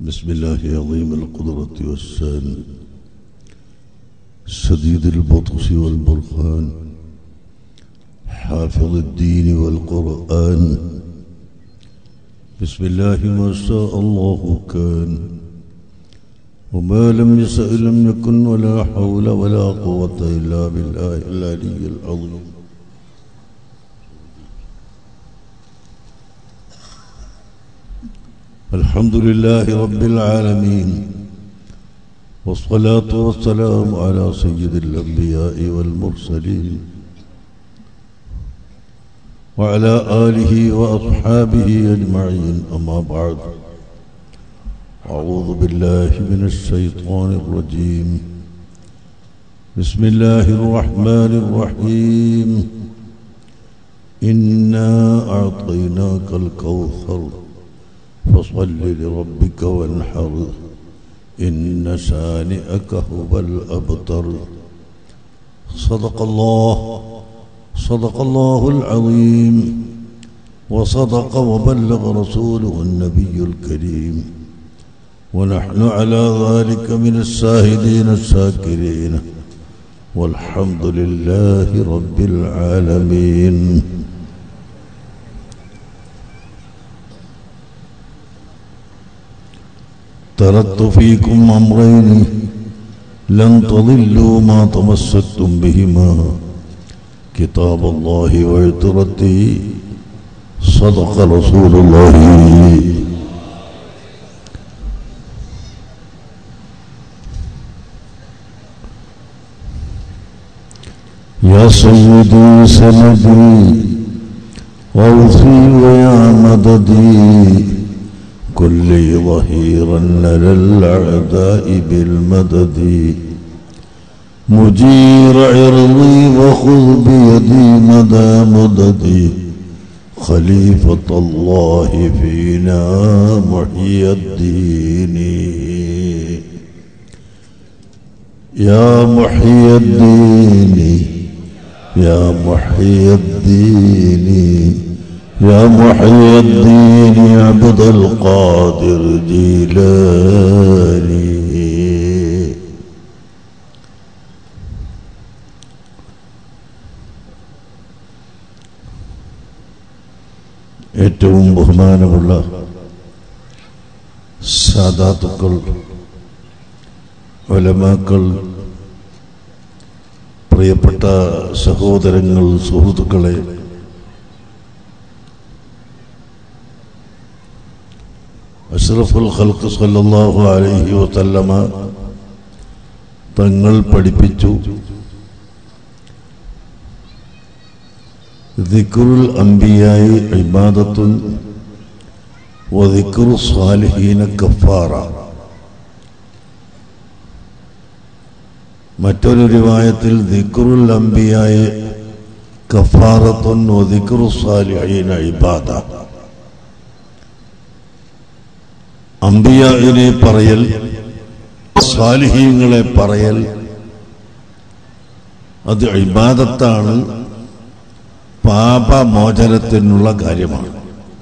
بسم الله عظيم القدرة والسان شديد البطش والبرهان حافظ الدين والقرآن بسم الله ما شاء الله كان وما لم يشأ لم يكن ولا حول ولا قوة إلا بالله العلي العظيم الحمد لله رب العالمين والصلاة والسلام على سيد الأنبياء والمرسلين وعلى آله وأصحابه أجمعين أما بعد أعوذ بالله من الشيطان الرجيم بسم الله الرحمن الرحيم إنا أعطيناك الكوثر فصل لربك وانحر إن شانئك هو الأبتر صدق الله صدق الله العظيم وصدق وبلغ رسوله النبي الكريم ونحن على ذلك من الشاهدين الشاكرين والحمد لله رب العالمين تركت فيكم أمرين لن تضلوا ما تمسكتم بهما كتاب الله وعترتي صدق رسول الله يا سيدي سندي ووفي ويا مددي كل ظهيرا لدى الأعداء بالمدد مجير عرضي وخذ بيدي مدى مددي خليفة الله فينا محيي الدين يا محيي الدين يا محيي الدين يا محيي الدين عبد القادر جيلاني ഏറ്റവും ബഹുമാനമുള്ള സാധാത്തുക്കൾ ഒലമാക്കൾ പ്രിയപ്പെട്ട സഹോദരങ്ങൾ സുഹൃത്തുക്കളെ അഷ്റഫുൽ ഖൽക്ക് സല്ലല്ലാഹു അലൈഹി വസല്ലമ തങ്ങൾ പഠിപ്പിച്ചു ദിക്റുൽ അംബിയായി ഇബാദത്തുൻ വദിക്റു സ്വാലിഹീന കഫാറ മറ്റൊരു റിവായത്തിൽ ദിക്റുൽ അംബിയായി കഫാറത്തുൻ വദിക്റു സ്വാലിഹീന ഇബാദ അമ്പിയാവിനെ പറയൽ സ്വാലിഹീങ്ങളെ പറയൽ അത് ഇബാദത്താണ് പാപമോചനത്തിനുള്ള കാര്യമാണ്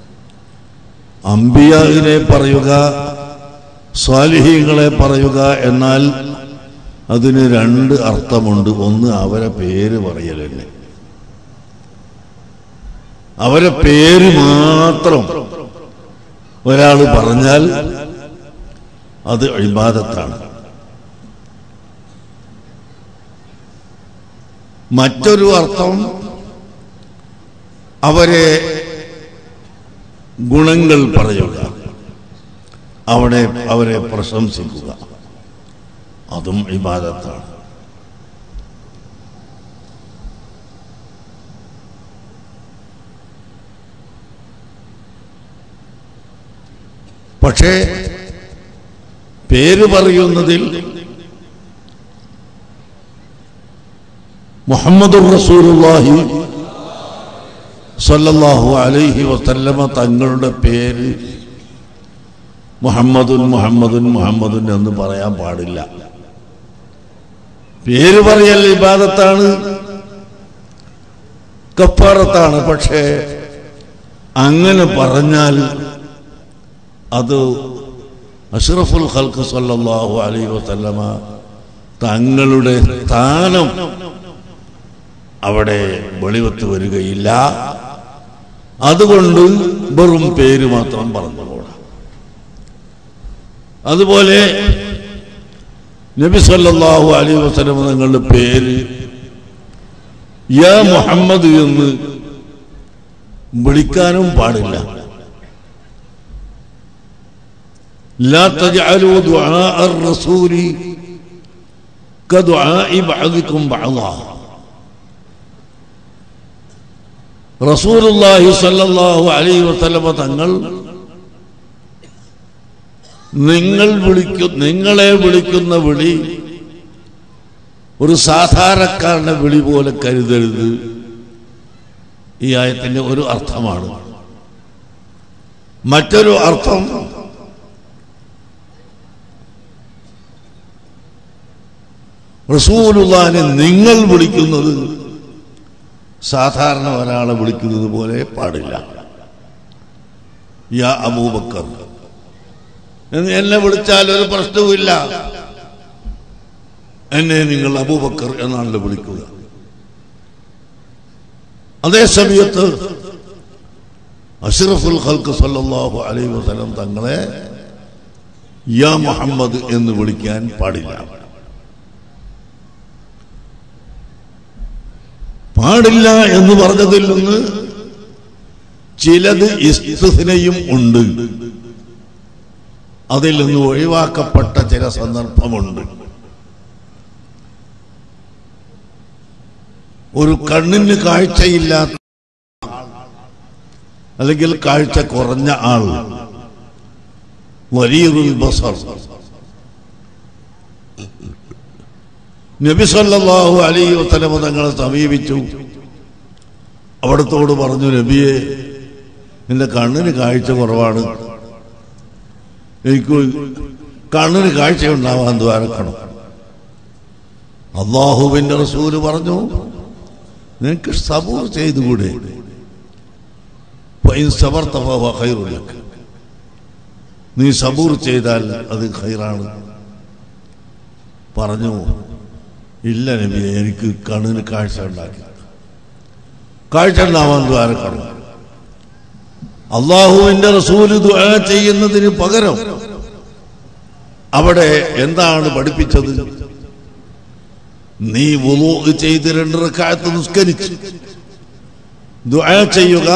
അമ്പിയാവിനെ പറയുക സ്വാലിഹീങ്ങളെ പറയുക എന്നാൽ അതിന് രണ്ട് അർത്ഥമുണ്ട് ഒന്ന് അവരെ പേര് പറയൽ തന്നെ അവരെ പേര് മാത്രം ഒരാൾ പറഞ്ഞാൽ അത് ഇബാദത്താണ് മറ്റൊരു അർത്ഥം അവരെ ഗുണങ്ങൾ പറയുക അവിടെ അവരെ പ്രശംസിക്കുക അതും ഇബാദത്താണ് പക്ഷേ പേര് പറയുന്നതിൽ മുഹമ്മദുർ റസൂലുള്ളാഹി സല്ലല്ലാഹു അലൈഹി വസല്ലമ തങ്ങളുടെ പേര് മുഹമ്മദുൻ മുഹമ്മദുൻ മുഹമ്മദുൻ എന്ന് പറയാൻ പാടില്ല പേര് പറയൽ ഇബാദത്താണ് കപ്പാറത്താണ് പക്ഷേ അങ്ങനെ പറഞ്ഞാൽ അത് അഷ്റഫുൽ ഖൽക്ക് സല്ലല്ലാഹു അലൈഹി വസല്ലമ തങ്ങളുടെ സ്ഥാനം അവിടെ വെളിവത്ത് വരികയില്ല അതുകൊണ്ട് വെറും പേര് മാത്രം പറഞ്ഞുകൂടാ അതുപോലെ നബി സല്ലല്ലാഹു അലൈഹി വസല്ലമ തങ്ങളുടെ പേര് യാ മുഹമ്മദ് എന്ന് വിളിക്കാനും പാടില്ല لا تجعلوا دعاء الرسول كدعاء بعضكم بعضا റസൂലുള്ളാഹി സ്വല്ലല്ലാഹു അലൈഹി വസല്ലമ തങ്ങൾ നിങ്ങൾ വിളിക്കു നിങ്ങളെ വിളിക്കുന്ന വിളി ഒരു സാധാരണക്കാരന്റെ വിളി പോലെ കരുതരുത് ഈ ആയത്തിന്റെ ഒരു അർത്ഥമാണ് മറ്റൊരു അർത്ഥം റസൂലുള്ളാനെ നിങ്ങൾ വിളിക്കുന്നത് സാധാരണ ഒരാളെ വിളിക്കുന്നത് പോലെ പാടില്ല യാ അബൂബക്കർ എന്ന് എന്നെ വിളിച്ചാൽ ഒരു പ്രശ്നവുമില്ല എന്നെ നിങ്ങൾ അബൂബക്കർ എന്നാണല്ലോ വിളിക്കുക അതേ സമയത്ത് അഷ്റഫുൽ ഖൽക്ക് സല്ലല്ലാഹു അലൈഹി വസല്ലം തങ്ങളെ യാ മുഹമ്മദ് എന്ന് വിളിക്കാൻ പാടില്ല പാടില്ല എന്ന് പറഞ്ഞതിൽ നിന്ന് ചിലത് ഇസ്തുഹിനയും ഉണ്ട് അതിൽ നിന്ന് ഒഴിവാക്കപ്പെട്ട ചില സന്ദർഭമുണ്ട് ഒരു കണ്ണിന് കാഴ്ചയില്ലാത്ത അല്ലെങ്കിൽ കാഴ്ച കുറഞ്ഞ ആൾ വലിയൊരു ബസർ നബി സല്ലല്ലാഹു അലൈഹി വസല്ലമ തങ്ങളെ സമീപിച്ചു അവിടത്തോട് പറഞ്ഞു നബിയെ എന്റെ കണ്ണിന് കാഴ്ച കുറവാണ് എനിക്ക് കണ്ണിന് കാഴ്ച ഉണ്ടാവാൻ ദ്വാരക്കണം അള്ളാഹുവിന്റെ റസൂല് പറഞ്ഞു നിനക്ക് സബൂർ ചെയ്തുകൂടെ ഫൈൻ സബർത ഫഹുവ ഖൈറുൻ ലക. നീ സബൂർ ചെയ്താൽ അത് ഖൈറാണ് പറഞ്ഞു ഇല്ല നബി എനിക്ക് കണ്ണിന് കാഴ്ച ഉണ്ടാക്കി കാഴ്ച ഉണ്ടാവാൻ ദ്വാരക്കണം അള്ളാഹുവിന്റെ റസൂല് ദുആ ചെയ്യുന്നതിന് പകരം അവിടെ എന്താണ് പഠിപ്പിച്ചത് നീ വുളൂ ചെയ്ത് രണ്ട് റക്കായത്ത് നിസ്കരിച്ച് ദുആ ചെയ്യുക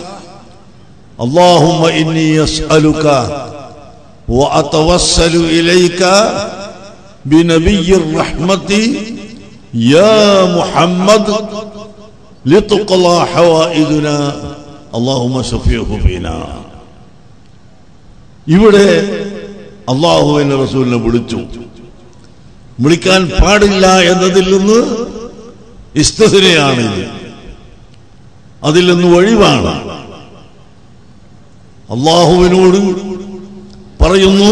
اللهم إني أسألك وأتوسل إليك بنبي الرحمة يا محمد لتقضى حوائجنا اللهم شفيه فينا ഇവിടെ അള്ളാഹുവിന്റെ റസൂലിനെ വിളിച്ചു വിളിക്കാൻ പാടില്ല എന്നതിൽ നിന്ന് ഇസ്തഹിനെയാണിത് അതിൽ നിന്ന് ഒഴിവാണ് അള്ളാഹുവിനോട് പറയുന്നു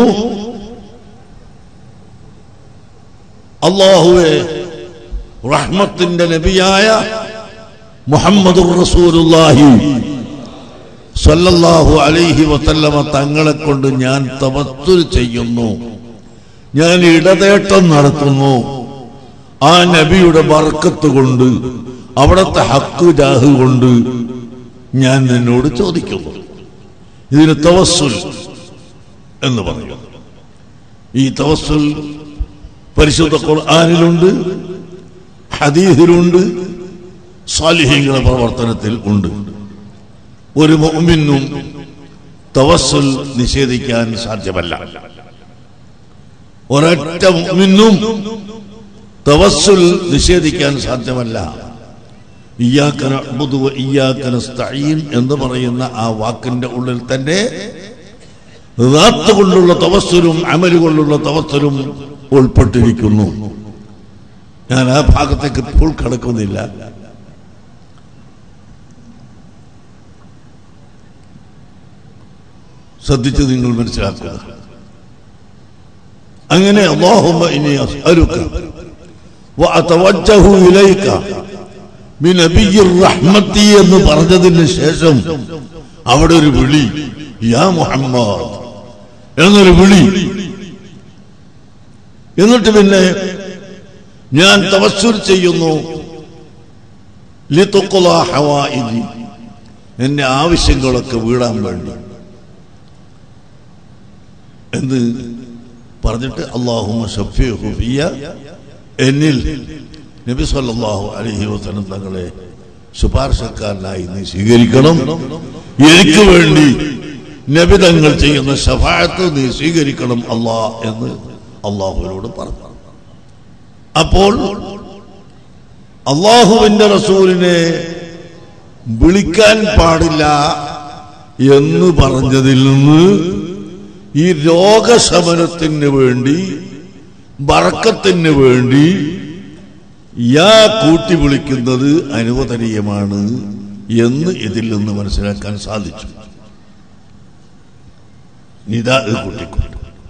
അള്ളാഹുവെ റഹ്മത്തിന്റെ നബിയായ മുഹമ്മദ് റസൂലുള്ളാഹി സല്ലല്ലാഹു അലൈഹി വസല്ലമ തങ്ങളെ കൊണ്ട് ഞാൻ തവത്തുൽ ചെയ്യുന്നു ഞാൻ ഇടതേട്ടം നടത്തുന്നു ആ നബിയുടെ ബർക്കത്ത് കൊണ്ട് അവിടുത്തെ ഹക്ക് ജാഹ് കൊണ്ട് ഞാൻ നിന്നോട് ചോദിക്കുന്നു ഇതിന് തവസ്സുൽ എന്ന് പറയും ഈ തവസ്സുൽ പരിശുദ്ധ ഖുർആനിലുണ്ട് ഹദീസിലുണ്ട് സാലിഹ്യങ്ങളുടെ പ്രവർത്തനത്തിൽ ഉണ്ട് ഒരു മുഅ്മിനും തവസ്സുൽ നിഷേധിക്കാൻ സാധ്യമല്ല ഒരൊറ്റ മുഅ്മിനും തവസ്സുൽ നിഷേധിക്കാൻ സാധ്യമല്ല ഇയ്യാക്ക നഅ്ബുദു വ ഇയ്യാക്ക നസ്തഈൻ എന്ന് പറയുന്ന ആ വാക്കിന്റെ ഉള്ളിൽ തന്നെ റാത്ത് കൊണ്ടുള്ള തവസ്സുലും അമല് കൊണ്ടുള്ള തവസ്സുലും ഉൾപ്പെട്ടിരിക്കുന്നു ഞാൻ ആ ഭാഗത്തേക്ക് ഇപ്പോൾ കടക്കുന്നില്ല ശ്രദ്ധിച്ച് നിങ്ങൾ മനസ്സിലാക്കുക അങ്ങനെ അല്ലാഹുമ്മ ഇനി അസ്അലുക വഅതവജ്ജഹു ഇലൈക ബിനബിയ്യിർ റഹ്മത്തി എന്ന് പറഞ്ഞതിന് ശേഷം അവിടെ ഒരു വിളി യാ മുഹമ്മദ് എന്നൊരു വിളി എന്നിട്ട് പിന്നെ ഞാൻ തവസ്സുർ ചെയ്യുന്നു ലിതുഖ്ല ഹവായിജി എന്റെ ആവശ്യങ്ങളൊക്കെ വീടാൻ വേണ്ടി എന്ന് പറഞ്ഞിട്ട് അള്ളാഹുമ ഷഫീഹു ഫിയ എന്നിൽ നബി സല്ലല്ലാഹു അലൈഹി വസല്ലം തങ്ങളെ ശുപാർശക്കാരനായി നീ സ്വീകരിക്കണം എനിക്ക് വേണ്ടി നബി തങ്ങൾ ചെയ്യുന്ന ഷഫായത്ത് നീ സ്വീകരിക്കണം അല്ലാ എന്ന് അള്ളാഹുവിനോട് പറഞ്ഞു അപ്പോൾ അള്ളാഹുവിന്റെ റസൂലിനെ വിളിക്കാൻ പാടില്ല എന്ന് പറഞ്ഞതിൽ നിന്ന് ഈ രോഗശമനത്തിന് വേണ്ടി ബറക്കത്തിന് വേണ്ടി യാ കൂട്ടി വിളിക്കുന്നത് അനുവദനീയമാണ് എന്ന് ഇതിൽ നിന്ന് മനസ്സിലാക്കാൻ സാധിച്ചു നിതാ കൂട്ടിക്കൊണ്ടു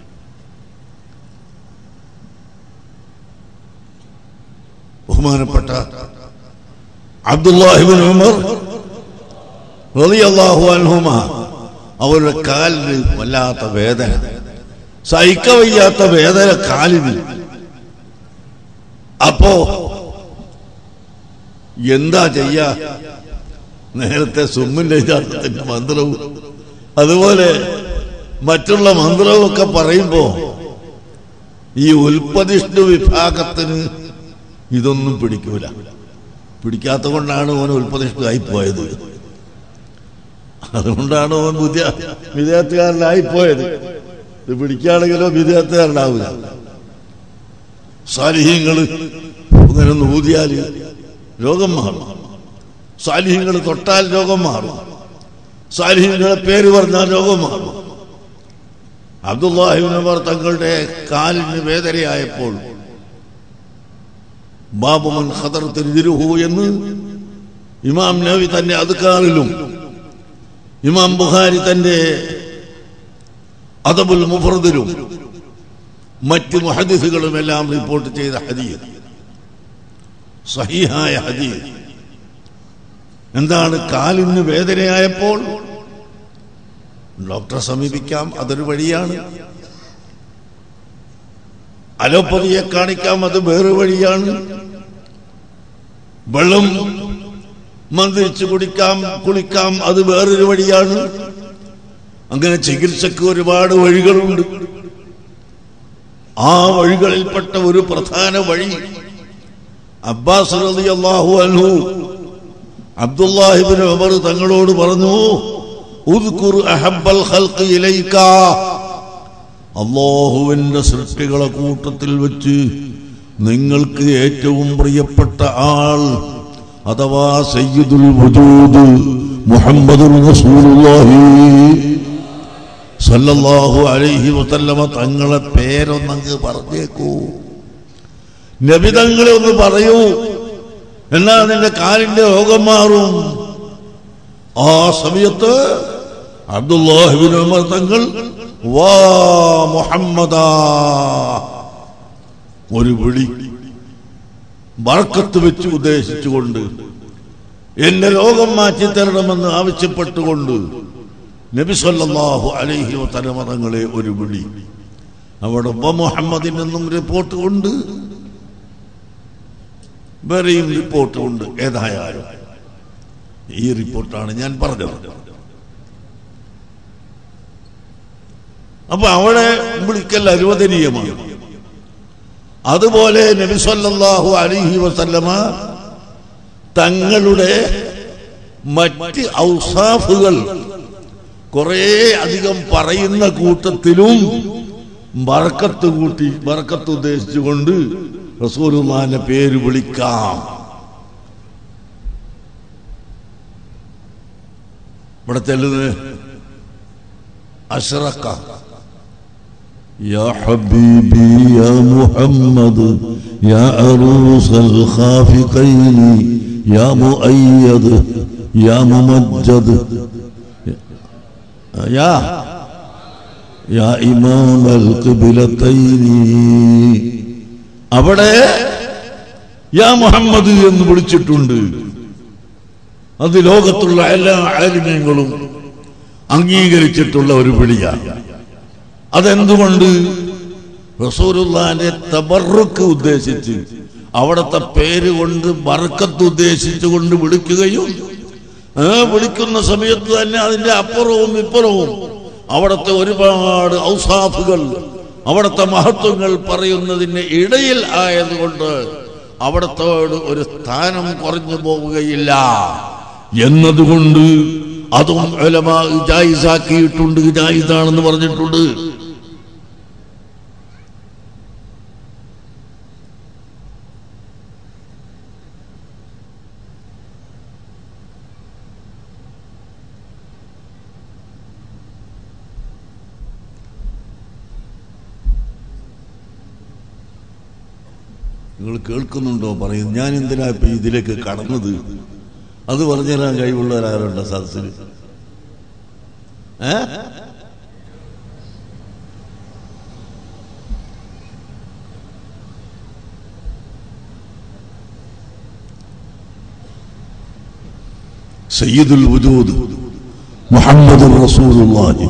ബഹുമാനപ്പെട്ട അബ്ദുല്ലാഹിബിൻ ഉമർ റളിയല്ലാഹു അൻഹുമ അവരുടെ കാലിന് വല്ലാത്ത വേദന സഹിക്ക വയ്യാത്ത വേദന കാലിന് അപ്പോ എന്താ ചെയ്യാ നേരത്തെ സുമ്മിന്റെ ചാട്ടത്തിന്റെ മന്ത്രവും അതുപോലെ മറ്റുള്ള മന്ത്രവും ഒക്കെ പറയുമ്പോ ഈ ഉൽപ്പതിഷ്ണു വിഭാഗത്തിന് ഇതൊന്നും പിടിക്കൂല പിടിക്കാത്ത കൊണ്ടാണ് ഓൻ ഉൽപ്പതിഷ്ണുവായി പോയത് അതുകൊണ്ടാണ് ഓൻ പുതിയ വിദേഹത്തുകാരനായി പോയത് ഇത് പിടിക്കുകയാണെങ്കിലോ വിദേഹത്തുകാരനാവില്ല സാലിഹ്യങ്ങള് ഇങ്ങനെ ഒന്ന് ഊതിയാൽ രോഗം മാറും സാലിഹ്യങ്ങൾ തൊട്ടാൽ രോഗം മാറും സാലിഹ്യങ്ങളുടെ പേര് പറഞ്ഞാൽ രോഗം മാറും അബ്ദുല്ലാഹിബിനവർ തങ്ങളുടെ കാലിന് വേദനയായപ്പോൾ ബാബുമൻ ഖദർ തിരുഹു എന്ന് ഇമാം നബി തന്റെ അതുക്കാറിലും ഇമാം ബുഖാരി തന്റെ അദബുൽ മുഫർദിലും മറ്റ് മുഹദിസുകളും എല്ലാം റിപ്പോർട്ട് ചെയ്ത ഹദീസ് സഹിഹായ ഹദീസ് എന്താണ് കാലിന് വേദനയായപ്പോൾ ഡോക്ടറെ സമീപിക്കാം അതൊരു വഴിയാണ് അലോപ്പതിയെ കാണിക്കാം അത് വേറെ വഴിയാണ് വെള്ളം മന്ത്രിച്ച് കുടിക്കാം കുളിക്കാം അത് വേറൊരു വഴിയാണ് അങ്ങനെ ചികിത്സക്ക് ഒരുപാട് വഴികളുണ്ട് ആ വഴികളിൽപ്പെട്ട ഒരു പ്രധാന വഴി അബ്ബാസ് റളിയല്ലാഹു അൻഹു അബ്ദുല്ലാഹിബിൻ ഉമർ തങ്ങളോട് പറഞ്ഞു ഉദ്കുർ അഹബ്ബൽ ഖൽഖി ഇലൈക അള്ളാഹുവിന്റെ സൃഷ്ടികളെ കൂട്ടത്തിൽ വെച്ച് നിങ്ങൾക്ക് ഏറ്റവും പ്രിയപ്പെട്ട ആൾ അഥവാ സയ്യിദുൽ വജൂദ് മുഹമ്മദുൽ റസൂലുള്ളാഹി സല്ലല്ലാഹു അലൈഹി വസല്ലമ തങ്ങളെ പേരൊന്നങ്ങ് പറഞ്ഞേക്കൂ നബി തങ്ങളെ ഒന്ന് പറയൂ എന്നാ നിന്റെ കാലിന്റെ രോഗം മാറും ആ സമയത്ത് അബ്ദുല്ലാഹിബിൻ ഉമർ തങ്ങൾ വാ മുഹമ്മദാ ഒരു വിളി ബർക്കത്ത് വെച്ച് ഉദ്ദേശിച്ചുകൊണ്ട് എന്റെ രോഗം മാറ്റി തരണമെന്ന് ആവശ്യപ്പെട്ടുകൊണ്ട് നബി സല്ലല്ലാഹു അലൈഹി വസല്ലമ തങ്ങളെ ഒരു വിളി അവിടെ വ മുഹമ്മദിൽ നിന്നും റിപ്പോർട്ട് ഉണ്ട് വേറെയും റിപ്പോർട്ട് ഉണ്ട് ഏതായാലും ഈ റിപ്പോർട്ടാണ് ഞാൻ പറഞ്ഞത് അപ്പൊ അവിടെ വിളിക്കൽ അനുവദനീയമാണ് അതുപോലെ നബി സല്ലല്ലാഹു അലൈഹി വസല്ലമ തങ്ങളുടെ മറ്റ് ഔസാഫുകൾ കുറേ അധികം പറയുന്ന കൂട്ടത്തിലും ബറക്കത്ത് കൂട്ടി ബറക്കത്ത് ഉദ്ദേശിച്ചുകൊണ്ട് റസൂലുള്ളാന്റെ പേര് വിളിക്കാം ഇവിടെ ചെല്ലുന്നത് അഷ്റക്ക يا حبيبي يا محمد يا عروس الخافقين يا مؤيد يا ممجد يا يا إمام القبلتين അവിടെ യാ മുഹമ്മദ് എന്ന് വിളിച്ചിട്ടുണ്ട് അത് ലോകത്തുള്ള എല്ലാ ആലിമ്യങ്ങളും അംഗീകരിച്ചിട്ടുള്ള ഒരു വിളിയാണ് അതെന്തുകൊണ്ട് റസൂലുള്ളാന്റെ തബറുക്ക് ഉദ്ദേശിച്ച് അവിടുത്തെ പേര് കൊണ്ട് ബർക്കത്ത് ഉദ്ദേശിച്ചുകൊണ്ട് വിളിക്കുകയും ആ വിളിക്കുന്ന സമയത്ത് തന്നെ അതിന്റെ അപ്പുറവും ഇപ്പുറവും അവിടുത്തെ ഒരുപാട് ഔസാഫുകൾ അവിടുത്തെ മഹത്വങ്ങൾ പറയുന്നതിന് ഇടയിൽ ആയതുകൊണ്ട് അവിടത്തോട് ഒരു സ്ഥാനം കുറഞ്ഞു പോവുകയില്ല എന്നതുകൊണ്ട് അതും ഉലമാ ജായിസാക്കിയിട്ടുണ്ട് ജായിസാണെന്ന് പറഞ്ഞിട്ടുണ്ട് നിങ്ങൾ കേൾക്കുന്നുണ്ടോ പറയും ഞാൻ എന്തിനാ ഇപ്പൊ ഇതിലേക്ക് കടന്നത് അത് പറഞ്ഞുതരാൻ കഴിവുള്ളവരാരുണ്ട് സദസ്സിൽ ഏ സയ്യിദുൽ വജൂദ് മുഹമ്മദ് റസൂലുള്ളാഹി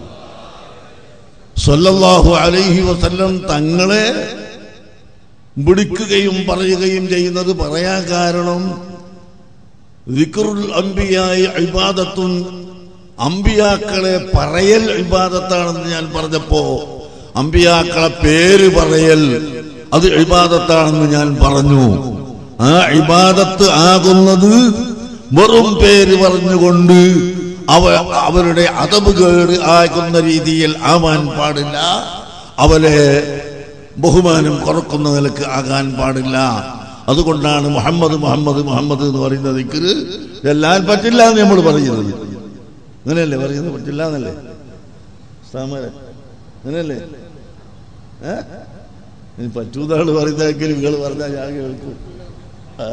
സല്ലല്ലാഹു അലൈഹി വസല്ലം തങ്ങളെ വിളിക്കുകയും പറയുകയും ചെയ്യുന്നത് പറയാൻ കാരണം ദിക്റുൽ അംബിയായ ഇബാദത്തും അമ്പിയാക്കളെ പറയൽ ഇബാദത്താണെന്ന് ഞാൻ പറഞ്ഞപ്പോ അമ്പിയാക്കളെ പേര് പറയൽ അത് ഇബാദത്താണെന്ന് ഞാൻ പറഞ്ഞു ആ ഇബാദത്ത് ആകുന്നത് വെറും പേര് പറഞ്ഞുകൊണ്ട് അവ അവരുടെ അതബ് കേട് ആകുന്ന രീതിയിൽ ആവാൻ പാടില്ല അവരെ ബഹുമാനം കുറക്കുന്ന നിലക്ക് ആകാൻ പാടില്ല അതുകൊണ്ടാണ് മുഹമ്മദ് മുഹമ്മദ് മുഹമ്മദ് എന്ന് പറയുന്നത് ദിക്കറ് എല്ലാം പറ്റില്ല എന്ന് നമ്മൾ പറയുന്നത് അങ്ങനെയല്ലേ പറയുന്നത് പറ്റില്ല എന്നല്ലേ സാമരെ അങ്ങനെയല്ലേ ഏ ഇനി പറ്റൂന്നാണ് പറയുന്നതെങ്കിൽ നിങ്ങൾ പറഞ്ഞാൽ ഞാൻ കേൾക്കും ആ.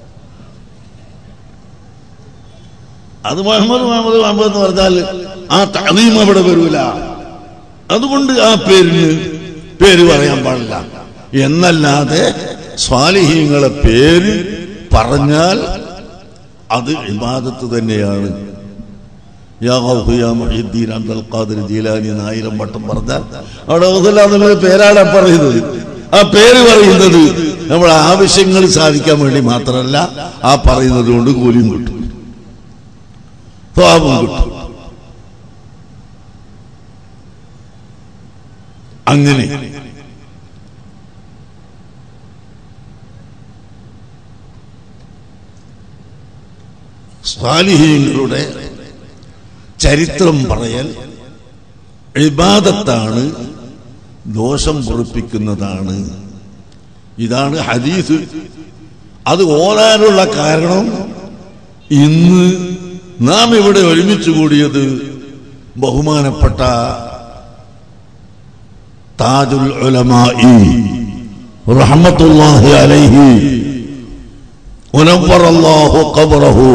അത് മുഹമ്മദ് മുഹമ്മദ് മുഹമ്മദ് എന്ന് പറഞ്ഞാൽ ആ തളീം അവിടെ വരൂല അതുകൊണ്ട് ആ പേരിന് പേര് പറയാൻ പാടില്ല എന്നല്ലാതെ സ്വാലിഹീങ്ങളെ പേര് പറഞ്ഞാൽ അത് ഇബാദത്ത് തന്നെയാണ് യാ ഗൗഫ് യാ മുഹീദ്ദീൻ അബ്ദുൽ ഖാദിർ ജീലാനി എന്ന് ആയിരം വട്ടം പറഞ്ഞാൽ അവിടെ ഗൗസുല്ലാന്നുള്ള പേരാണ് പറയുന്നത് ആ പേര് പറയുന്നത് നമ്മുടെ ആവശ്യങ്ങൾ സാധിക്കാൻ വേണ്ടി മാത്രമല്ല ആ പറയുന്നത് കൊണ്ട് കൂലിയും കിട്ടും സ്വാബും കിട്ടും അങ്ങനെ സ്വാലിഹീങ്ങളുടെ ചരിത്രം പറയൽ ഇബാദത്താണ് ദോഷം പൊറിപ്പിക്കുന്നതാണ് ഇതാണ് ഹദീസ് അത് ഓതാനുള്ള കാരണം ഇന്ന് നാം ഇവിടെ ഒരുമിച്ച് കൂടിയത് ബഹുമാനപ്പെട്ട താജുൽ ഉലമായി റഹ്മത്തുള്ളാഹി അലൈഹി ഉനവ്വറല്ലാഹു ഖബറഹു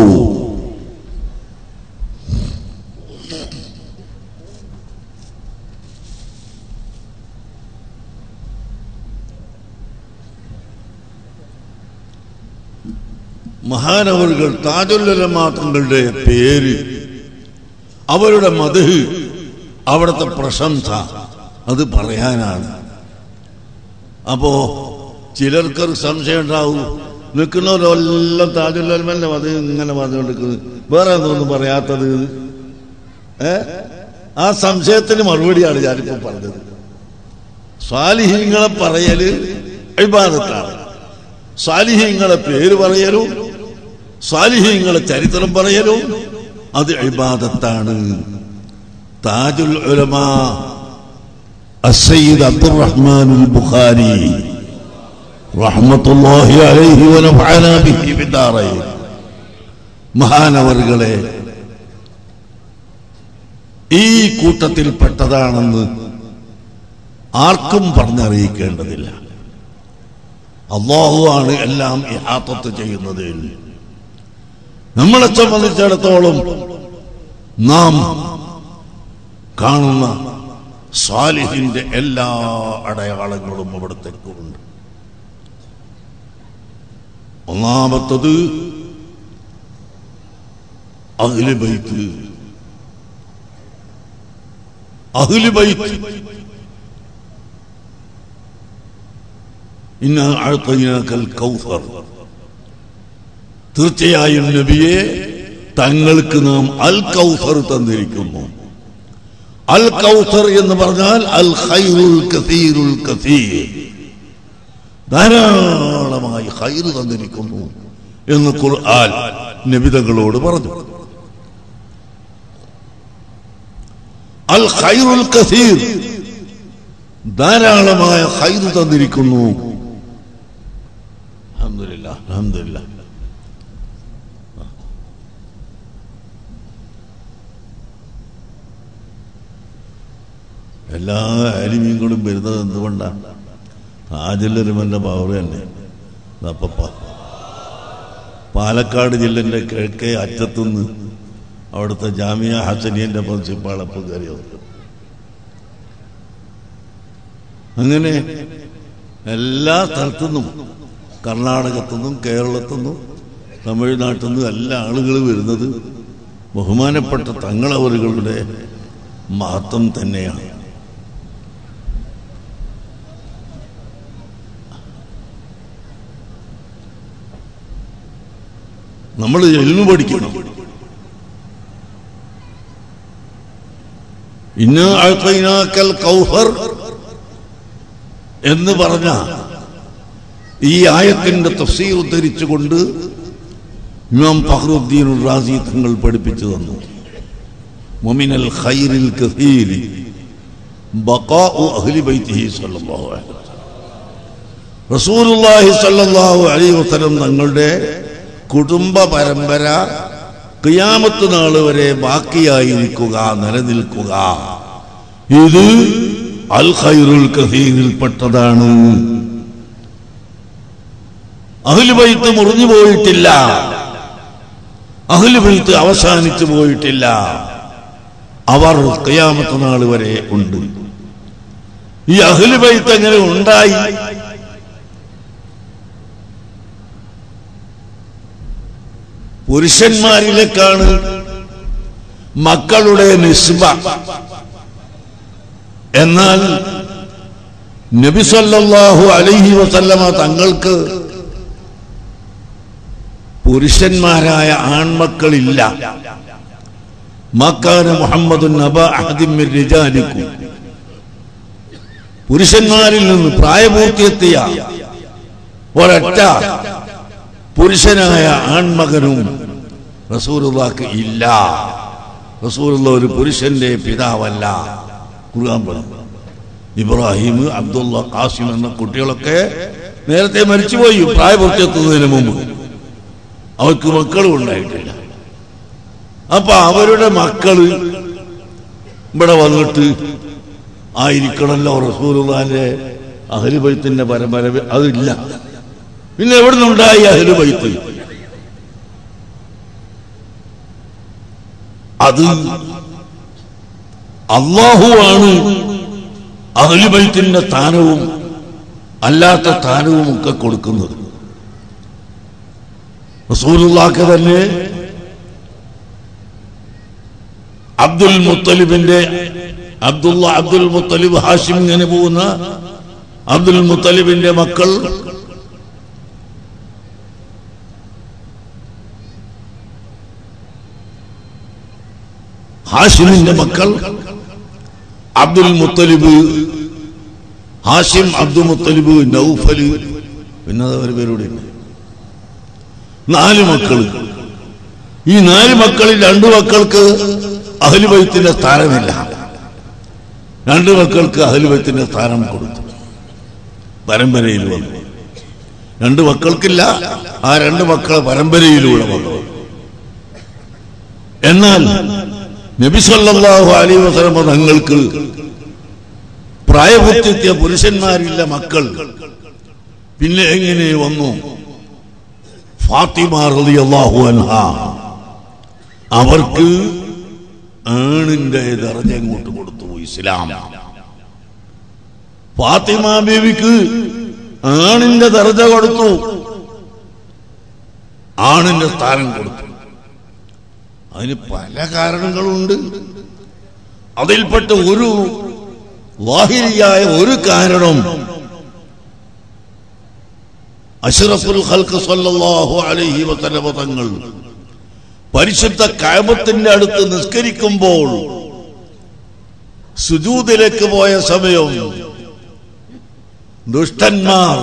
മഹാനവറുകൾ താജുല്ലമാ തങ്ങളുടെ പേര് അവരുടെ മധു അവിടുത്തെ പ്രശംസ അത് പറയാനാണ് അപ്പോ ചിലർക്കൊരു സംശയം ഉണ്ടാവും നിൽക്കുന്നവരെല്ലാം താജുല്ലമല്ലേ അത് ഇങ്ങനെ പറഞ്ഞുകൊണ്ടിരിക്കുന്നത് വേറെ എന്തൊന്നും പറയാത്തത് ഏ ആ സംശയത്തിന് മറുപടിയാണ് ഞാനിപ്പോ പറഞ്ഞത് സ്വാലിഹീങ്ങളെ പറയല് ഇബാദത്താണ് സ്വാലിഹീങ്ങളെ പേര് പറയലും സ്വാലിഹീങ്ങളെ ചരിത്രം പറയലും അത് ഇബാദത്താണ് താജുൽ ഉലമാ السيد عبد الرحمن البخاري رحمة الله عليه ونفعنا به في الدارين മഹാനവറുകളെ ഈ കൂട്ടത്തിൽപ്പെട്ടതാണെന്ന് ആർക്കും പറഞ്ഞറിയിക്കേണ്ടതില്ല അള്ളാഹുവാണ് എല്ലാം ഇഹാത്തത്ത് ചെയ്യുന്നത് നമ്മളെ സംബന്ധിച്ചിടത്തോളം നാം കാണുന്ന സാലിഹിന്റെ എല്ലാ അടയാളങ്ങളും അവിടത്തേക്കുണ്ട് ഒന്നാമത്തത് അഹ്ല് ബൈത്ത് അഹ്ല് ബൈത്ത് ഇന്ന അഴത്തൈനാക്കൽ കൗസർ തീർച്ചയായും നബിയെ തങ്ങൾക്ക് നാം അൽ കൗസർ തന്നിരിക്കുന്നു അൽ കൗസർ എന്ന് പറഞ്ഞാൽ അൽ ഖൈറുൽ കസീറുൽ കസീർ ധാരാളമായി ഖൈർ തന്നിരിക്കുന്നു എന്ന് ഖുർആൻ നബിതകളോട് പറഞ്ഞു അൽ ഖൈറുൽ കസീർ ധാരാളമായ ഖൈർ തന്നിരിക്കുന്നു അൽഹംദുലില്ലാ അൽഹംദുലില്ലാ എല്ലാ ആലിമീങ്ങളും വരുന്നത് എന്തുകൊണ്ടാണ് താജല്ലൊരുമല്ല പവർ തന്നെ അപ്പപ്പ പാലക്കാട് ജില്ലന്റെ കിഴക്കേ അറ്റത്തുനിന്ന് അവിടുത്തെ ജാമിയ ഹസനിയന്റെ പ്രിൻസിപ്പാൾ അപ്പോൾ കയറിയത് അങ്ങനെ എല്ലാ സ്ഥലത്തുനിന്നും കർണാടകത്തുനിന്നും കേരളത്തുനിന്നും തമിഴ്നാട്ടിൽ നിന്നും എല്ലാ ആളുകളും വരുന്നത് ബഹുമാനപ്പെട്ട തങ്ങളവറുകളുടെ മഹത്വം തന്നെയാണ് നമ്മൾ എൽമു പഠിക്കണം ഇന്ന അഴ്ത്തൈനാക്കൽ കൗഹർ എന്ന് പറഞ്ഞ ഈ ആയത്തിന്റെ തഫ്സീർ ഉദ്ധരിച്ചുകൊണ്ട് ഇമാം ഫഹ്റുദ്ദീൻ റാസി തങ്ങൾ പഠിപ്പിച്ചു തന്നു മുമിനൽ ഖൈറിൽ കസീരി ബഖാഉ അഹ്ലി ബൈത്തിഹി സല്ലല്ലാഹു അലൈഹി വസല്ലം റസൂലുള്ളാഹി സല്ലല്ലാഹു അലൈഹി വസല്ലം തങ്ങളുടെ കുടുംബ പരമ്പര ഖിയാമത്ത് നാൾ വരെ ബാക്കിയായിരിക്കുക നിലനിൽക്കുക ഇത് അൽ ഖൈറുൽ കസീറിൽപ്പെട്ടതാണ് അഹ്ലുബൈത്ത് മുറിഞ്ഞു പോയിട്ടില്ല അഹ്ലുബൈത്ത് അവസാനിച്ചു പോയിട്ടില്ല അവർ ഖിയാമത്ത് നാൾ വരെ ഉണ്ട് ഈ അഹ്ലുബൈത്ത് എങ്ങനെ ഉണ്ടായി പുരുഷന്മാരിലേക്കാണ് മക്കളുടെ നിസ്ബ എന്നാൽ നബിസല്ലാഹു അലൈഹി വസല്ലമ തങ്ങൾക്ക് പുരുഷന്മാരായ ആൺമക്കളില്ല മക്കാന മുഹമ്മദ് നബ അഹദിമിർ റിജാലിക്കും പുരുഷന്മാരിൽ നിന്ന് പ്രായപൂർത്തിയെത്തിയ ഒരൊറ്റ പുരുഷനായ ആൺമകനും റസൂലുള്ളാക്ക് ഇല്ല റസൂലുള്ള ഒരു പുരുഷന്റെ പിതാവല്ല ഖുർആൻ പറഞ്ഞു ഇബ്രാഹിം അബ്ദുള്ള ഖാസിം എന്ന കുട്ടികളൊക്കെ നേരത്തെ മരിച്ചുപോയി പ്രായപൂർത്തിയെത്തുന്നതിന് മുമ്പ് അവർക്ക് മക്കളും ഉണ്ടായിട്ടില്ല അപ്പൊ അവരുടെ മക്കള് ഇവിടെ വന്നിട്ട് ആയിരിക്കണമല്ലോ റസൂലുള്ളാന്റെ അഹലുബൈത്തിന്റെ പരമ്പര അതില്ല പിന്നെ എവിടെ നിന്നുണ്ടായി അഹലുബൈത്ത് അത് അള്ളാഹുവാണ് അഹലുബൈത്തിന്റെ സ്ഥാനവും അല്ലാത്ത സ്ഥാനവും ഒക്കെ കൊടുക്കുന്നത് റസൂലുള്ളാക്ക് തന്നെ അബ്ദുൽ മുത്തലിബിന്റെ അബ്ദുള്ള അബ്ദുൽ മുത്തലിബ് ഹാഷിം ഇങ്ങനെ പോകുന്ന അബ്ദുൽ മുത്തലിബിന്റെ മക്കൾ ഹാഷിമിന്റെ മക്കൾ അബ്ദുൽ മുത്തലിബ് ഹാഷിം അബ്ദുൽ മുത്തലിബ് നൗഫല് പിന്നെ ഒരു പേരുടെ നാല് മക്കള് ഈ നാല് മക്കളിൽ രണ്ടു മക്കൾക്ക് അഹലുബൈത്തിന്റെ സ്ഥാനമില്ല രണ്ടു മക്കൾക്ക് അഹലുബൈത്തിന്റെ സ്ഥാനം കൊടുത്തു പരമ്പരയിൽ വന്നു രണ്ട് മക്കൾക്കില്ല ആ രണ്ട് മക്കളെ പരമ്പരയിലൂടെ വന്നു എന്നാൽ നബി സല്ലല്ലാഹു അലൈഹി വസല്ലമ തങ്ങൾക്ക് പ്രായപൂർത്തിയെത്തിയ പുരുഷന്മാരില്ല മക്കൾ പിന്നെ എങ്ങനെ വന്നു ഫാത്തിമ റളിയല്ലാഹു അൻഹ അവർക്ക് ആണിന്റെ ദർജ ഇങ്ങോട്ട് കൊടുത്തു ഇസ്ലാം ഫാത്തിമ ബീവിക്ക് ആണിന്റെ ദർജ കൊടുത്തു ആണിന്റെ സ്ഥാനം കൊടുത്തു അതിന് പല കാരണങ്ങളുണ്ട് അതിൽപ്പെട്ട ഒരു വാഹിരിയായ ഒരു കാരണം അഷ്റഫുൽ ഖൽഖ് സല്ലല്ലാഹു അലൈഹി വസല്ലമ തങ്ങൾ പരിശുദ്ധ കഅബത്തിന്റെ അടുത്ത് നിസ്കരിക്കുമ്പോൾ സുജൂദിലേക്ക് പോയ സമയം ദുഷ്ടന്മാർ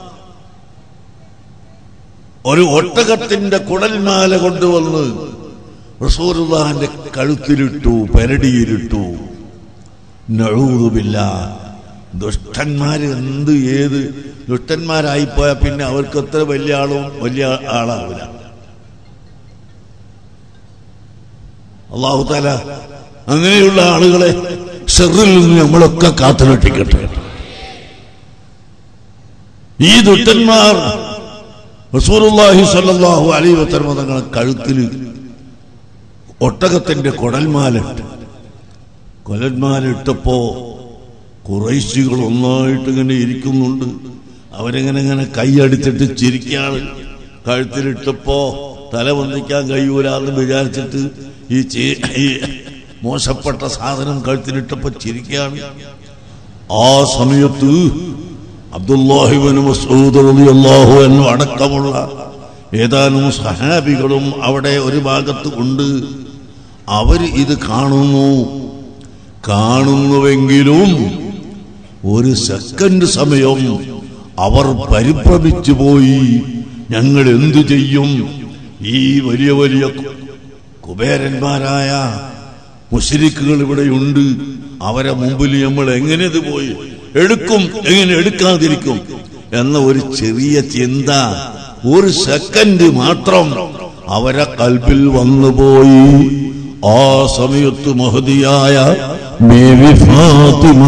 ഒരു ഒട്ടകത്തിന്റെ കുടൽമാല കൊണ്ടുവന്ന് റസൂലുള്ളാഹിന്റെ കഴുത്തിലിട്ടു പെരടിയിലിട്ടു നഴൂതുമില്ല ദുഷ്ടന്മാർ എന്ത് ഏത് ദുഷ്ടന്മാരായിപ്പോയാൽ പിന്നെ അവർക്ക് എത്ര വലിയ ആളും വലിയ ആളാവില്ല അള്ളാഹു താല അങ്ങനെയുള്ള ആളുകളെ ഷെറിൽ നിന്ന് നമ്മളൊക്കെ കാത്തുരക്ഷിക്കട്ടെ ഈ ദുഷ്ടന്മാർ റസൂലുള്ളാഹി സ്വല്ലല്ലാഹു അലൈഹി വസല്ലം തങ്ങളെ കഴുത്തിൽ ഒട്ടകത്തിന്റെ കുടൽമാലിട്ട് കൊലന്മാലിട്ടപ്പോ കുറേശികൾ ഒന്നായിട്ട് ഇങ്ങനെ ഇരിക്കുന്നുണ്ട് അവരെങ്ങനെ ഇങ്ങനെ കൈയടിച്ചിട്ട് ചിരിക്കാണ് കഴുത്തിലിട്ടപ്പോ തല വന്നിക്കാൻ കഴിയൂലെന്ന് വിചാരിച്ചിട്ട് ഈ ചി- ഈ മോശപ്പെട്ട സാധനം കഴുത്തിലിട്ടപ്പോ ചിരിക്കാണ് ആ സമയത്ത് അബ്ദുല്ലാഹിബിന് മസൂദ് റളിയല്ലാഹു അൻഹു അടക്കമുള്ള ഏതാനും സഹാബികളും അവിടെ ഒരു ഭാഗത്ത് ഉണ്ട് അവർ ഇത് കാണുന്നു കാണുന്നുവെങ്കിലും ഒരു സെക്കൻഡ് സമയം അവർ പരിഭ്രമിച്ചു പോയി ഞങ്ങൾ എന്തു ചെയ്യും ഈ വലിയ വലിയ കുബേരന്മാരായ മുഷരിക്കുകൾ ഇവിടെയുണ്ട് അവരെ മുമ്പിൽ നമ്മൾ എങ്ങനെ ഇത് പോയി എടുക്കും എങ്ങനെ എടുക്കാതിരിക്കും എന്ന ഒരു ചെറിയ ചിന്ത ഒരു സെക്കൻഡ് മാത്രം അവരെ കൽബിൽ വന്നുപോയി ആ സമയത്ത് മഹതിയായ ബീവി ഫാത്തിമ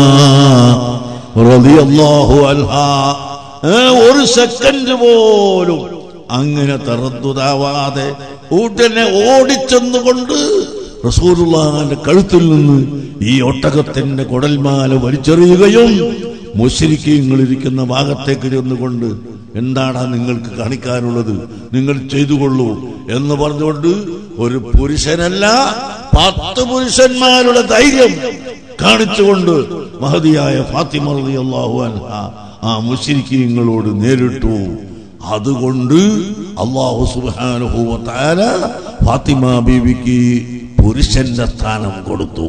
റളിയല്ലാഹു അൻഹാ ഏ, ഒരു സെക്കൻഡ് പോലും അങ്ങനെ തറദ്ദുതാവാതെ ഉടനെ ഓടിച്ചെന്നുകൊണ്ട് റസൂലുള്ളാഹിന്റെ കഴുത്തിൽ നിന്ന് ഈ ഒട്ടകത്തിന്റെ കുടൽമാല വലിച്ചെറിയുകയും മുശ്രിക്കീങ്ങൾ ഇരിക്കുന്ന ഭാഗത്തേക്ക് ചെന്നുകൊണ്ട് എന്താടാ നിങ്ങൾക്ക് കാണിക്കാനുള്ളത് നിങ്ങൾ ചെയ്തുകൊള്ളൂ എന്ന് പറഞ്ഞുകൊണ്ട് ഒരു പുരുഷനല്ല പത്ത് പുരുഷന്മാരുടെ ധൈര്യം കാണിച്ചുകൊണ്ട് മഹതിയായ ഫാത്തിമ റളിയല്ലാഹു അൻഹ ആ മുശ്രിക്കീങ്ങളോട് നേരിട്ടു അതുകൊണ്ട് അള്ളാഹു സുബ്ഹാനഹു വ തആല ഫാത്തിമ ബീവിക്ക് പുരുഷന്റെ സ്ഥാനം കൊടുത്തു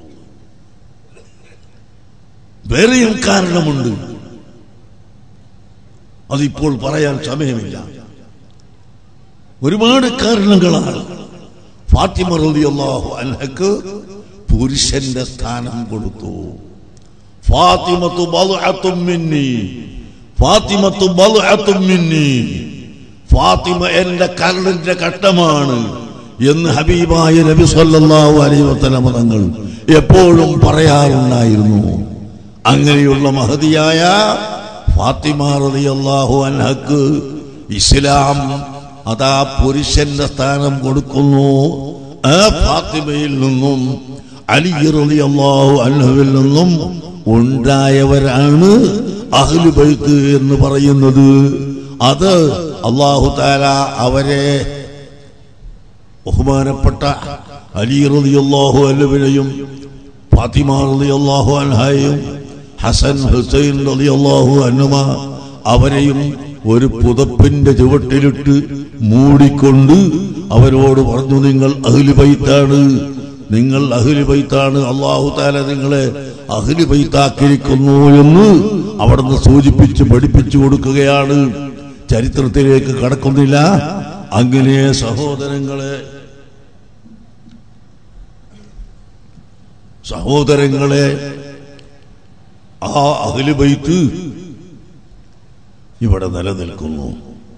വേറെയും കാരണമുണ്ട് അതിപ്പോൾ പറയാൻ സമയമില്ല ഒരുപാട് കാരണങ്ങളാണ് ഫാത്തിമ റളിയല്ലാഹു അൻഹക്ക് പുരുഷന്റെ സ്ഥാനം കൊടുത്തു ഫാത്തിമത്തു ബൽഅത്തും മിന്നി ഫാത്തിമത്തു ബൽഅത്തും മിന്നി ഫാത്തിമ എന്റെ കരളിന്റെ ഘട്ടമാണ് എന്ന് ഹബീബായ നബി സല്ലല്ലാഹു അലൈഹി വസല്ലം തങ്ങൾ എപ്പോഴും പറയാറുണ്ടായിരുന്നു അങ്ങനെയുള്ള മഹതിയായ ഫാത്തിമ റളിയല്ലാഹു അൻഹക്ക് ഇസ്ലാം അതാ പുരുഷന്റെ സ്ഥാനം കൊടുക്കുന്നു ആ ഫാത്തിമയിൽ നിന്നും അലി റളിയല്ലാഹു അൻഹുവിൽ നിന്നും ഉണ്ടായവരാണ് അഹ്ലു ബൈത്ത് എന്ന് പറയുന്നത് അത് അള്ളാഹു താല അവരെ ബഹുമാനപ്പെട്ട അലി റളിയല്ലാഹു അൻഹുവിനെയും ഫാത്തിമ റളിയല്ലാഹു അൻഹയെയും ഹസൻ ഹുസൈൻ റളിയല്ലാഹു അൻഹുമ അവരെയും ഒരു പുതപ്പിന്റെ ചുവട്ടിലിട്ട് മൂടിക്കൊണ്ട് അവരോട് പറഞ്ഞു നിങ്ങൾ അഹ്ലു ബൈത്താണ് നിങ്ങൾ അഹ്ലു ബൈത്താണ് അള്ളാഹു താല നിങ്ങളെ അഹ്ലു ബൈത്താക്കിയിരിക്കുന്നു എന്ന് അവിടുന്ന് സൂചിപ്പിച്ച് പഠിപ്പിച്ചു കൊടുക്കുകയാണ് ചരിത്രത്തിലേക്ക് കടക്കുന്നില്ല അങ്ങനെ സഹോദരങ്ങളെ സഹോദരങ്ങളെ ആ അഖിലുബൈത്ത് ഇവിടെ നിലനിൽക്കുന്നു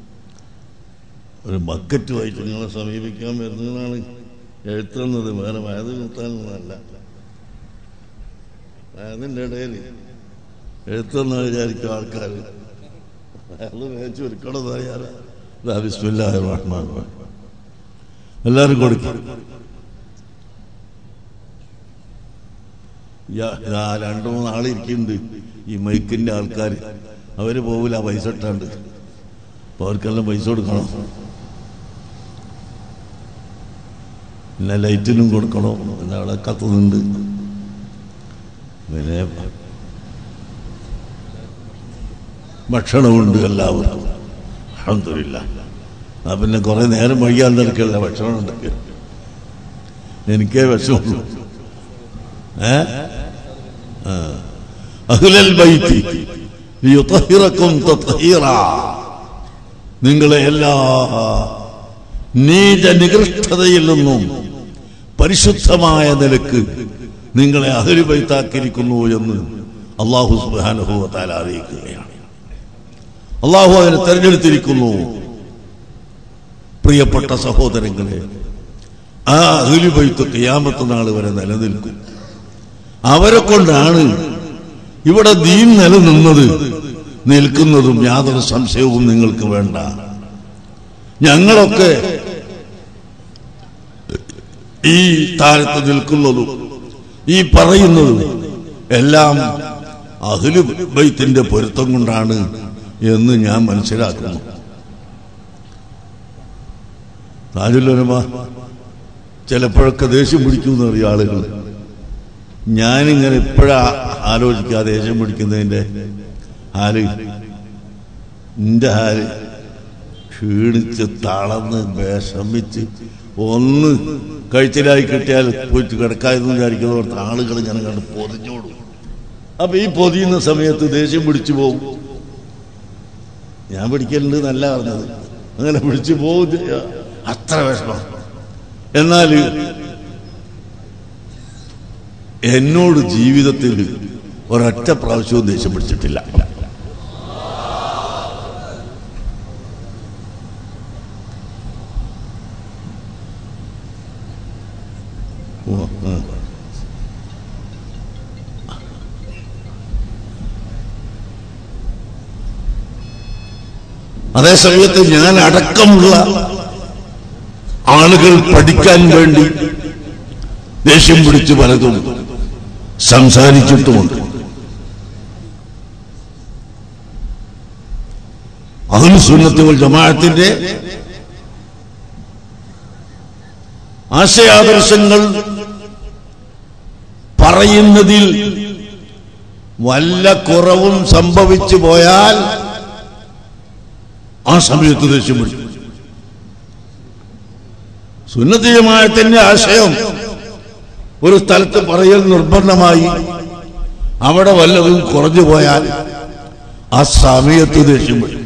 ഒരു ബക്കറ്റുമായിട്ട് നിങ്ങളെ സമീപിക്കാൻ വരുന്നതാണ് എഴുത്തുന്നത് വേറെ വയത് നിർത്താനൊന്നല്ല അതിൻ്റെ ഇടയിൽ എഴുത്തെന്ന് വിചാരിക്കും ആൾക്കാർ അയാൾ മേച്ചു ഒരുക്കണമെന്ന് ബിസ്മില്ലാഹിർ റഹ്മാൻ റഹീം എല്ലാവരും കൊടുക്കും ഇതാ രണ്ടു മൂന്ന് ആളിരിക്കുന്നുണ്ട് ഈ മൈക്കിന്റെ ആൾക്കാർ അവര് പോവില്ല പൈസ ഇട്ടാണ്ട് അപ്പൊ അവർക്കെല്ലാം പൈസ കൊടുക്കണം പിന്നെ ലൈറ്റിനും കൊടുക്കണം പിന്നെ അവിടെ കത്തുന്നുണ്ട് പിന്നെ ഭക്ഷണമുണ്ട് എല്ലാവർക്കും അലഹമില്ല ആ പിന്നെ കുറെ നേരം വൈകാൻ നിനക്കുള്ള ഭക്ഷണം ഉണ്ടാക്കുക എനിക്കേ വിഷമുള്ളൂ ഏ ആ. അഹ്ലൽ ബൈത്തി ലിയുطهിറക്കും തത്ഹീറാ നിങ്ങളെ എല്ലാ നീച നികൃഷ്ടതയിൽ നിന്നും പരിശുദ്ധമായ നിലക്ക് നിങ്ങളെ അഹരിബൈത്താക്കിയിരിക്കുന്നു എന്ന് അള്ളാഹു സുബാനുഭവത്താൽ അറിയിക്കുകയാണ് അള്ളാഹു അതിനെ തെരഞ്ഞെടുത്തിരിക്കുന്നു പ്രിയപ്പെട്ട സഹോദരങ്ങളെ ആ അഹുലിബൈത്ത് കിയാമത്ത് നാൾ വരെ നിലനിൽക്കും അവരെ കൊണ്ടാണ് ഇവിടെ ദീൻ നിലനിന്നത് നിൽക്കുന്നതും യാതൊരു സംശയവും നിങ്ങൾക്ക് വേണ്ട ഞങ്ങളൊക്കെ ഈ താരത്ത് നിൽക്കുന്നതും ഈ പറയുന്നതും എല്ലാം അഹ്ലു ബൈത്തിന്റെ പൊരുത്തം കൊണ്ടാണ് എന്ന് ഞാൻ മനസ്സിലാക്കുന്നു താജുല്ലമ ചിലപ്പോഴൊക്കെ ദേഷ്യം പിടിക്കുമെന്ന് അറിയ ആളുകൾ ഞാനിങ്ങനെ ഇപ്പോഴാ ആലോചിക്കാ ദേഷ്യം പിടിക്കുന്നതിന്റെ ഹാല് നിന്റെ ഹാല് ക്ഷീണിച്ച് തളർന്ന് വിഷമിച്ച് ഒന്ന് കഴിച്ചിലായി കിട്ടിയാൽ പോയിട്ട് കിടക്കാമെന്ന് വിചാരിക്കുന്നവർക്ക് ആളുകൾ ഇങ്ങനെ കണ്ട് പൊതിഞ്ഞോടും അപ്പൊ ഈ പൊതിയുന്ന സമയത്ത് ദേഷ്യം പിടിച്ചു പോകും ഞാൻ പിടിക്കലുണ്ട് എന്നല്ല പറഞ്ഞത് അങ്ങനെ പിടിച്ചു പോകും ചെയ്യ- അത്ര വിഷമം എന്നാൽ എന്നോട് ജീവിതത്തിൽ ഒരൊറ്റ പ്രാവശ്യവും ദേഷ്യം പിടിച്ചിട്ടില്ല ഓ, ആ. അതേ സമയത്ത് ഞാൻ അടക്കമുള്ള ആളുകൾ പഠിക്കാൻ വേണ്ടി ദേഷ്യം പിടിച്ച് പലതും സംസാരിച്ചിട്ടുമുണ്ട് അതിന് സുന്നത്തുകൾ ജമാഅത്തിന്റെ ആശയാദർശങ്ങൾ പറയുന്നതിൽ വല്ല കുറവും സംഭവിച്ചു പോയാൽ ആ സമയത്ത് ദേഷ്യം പിടിക്കും സുന്നത്ത് ജമാഅത്തിന്റെ ആശയം ഒരു സ്ഥലത്ത് പറയൽ നിർബന്ധമായി അവിടെ വല്ലതും കുറഞ്ഞു പോയാൽ ആ സമയത്ത് ദേഷ്യം പിടിക്കും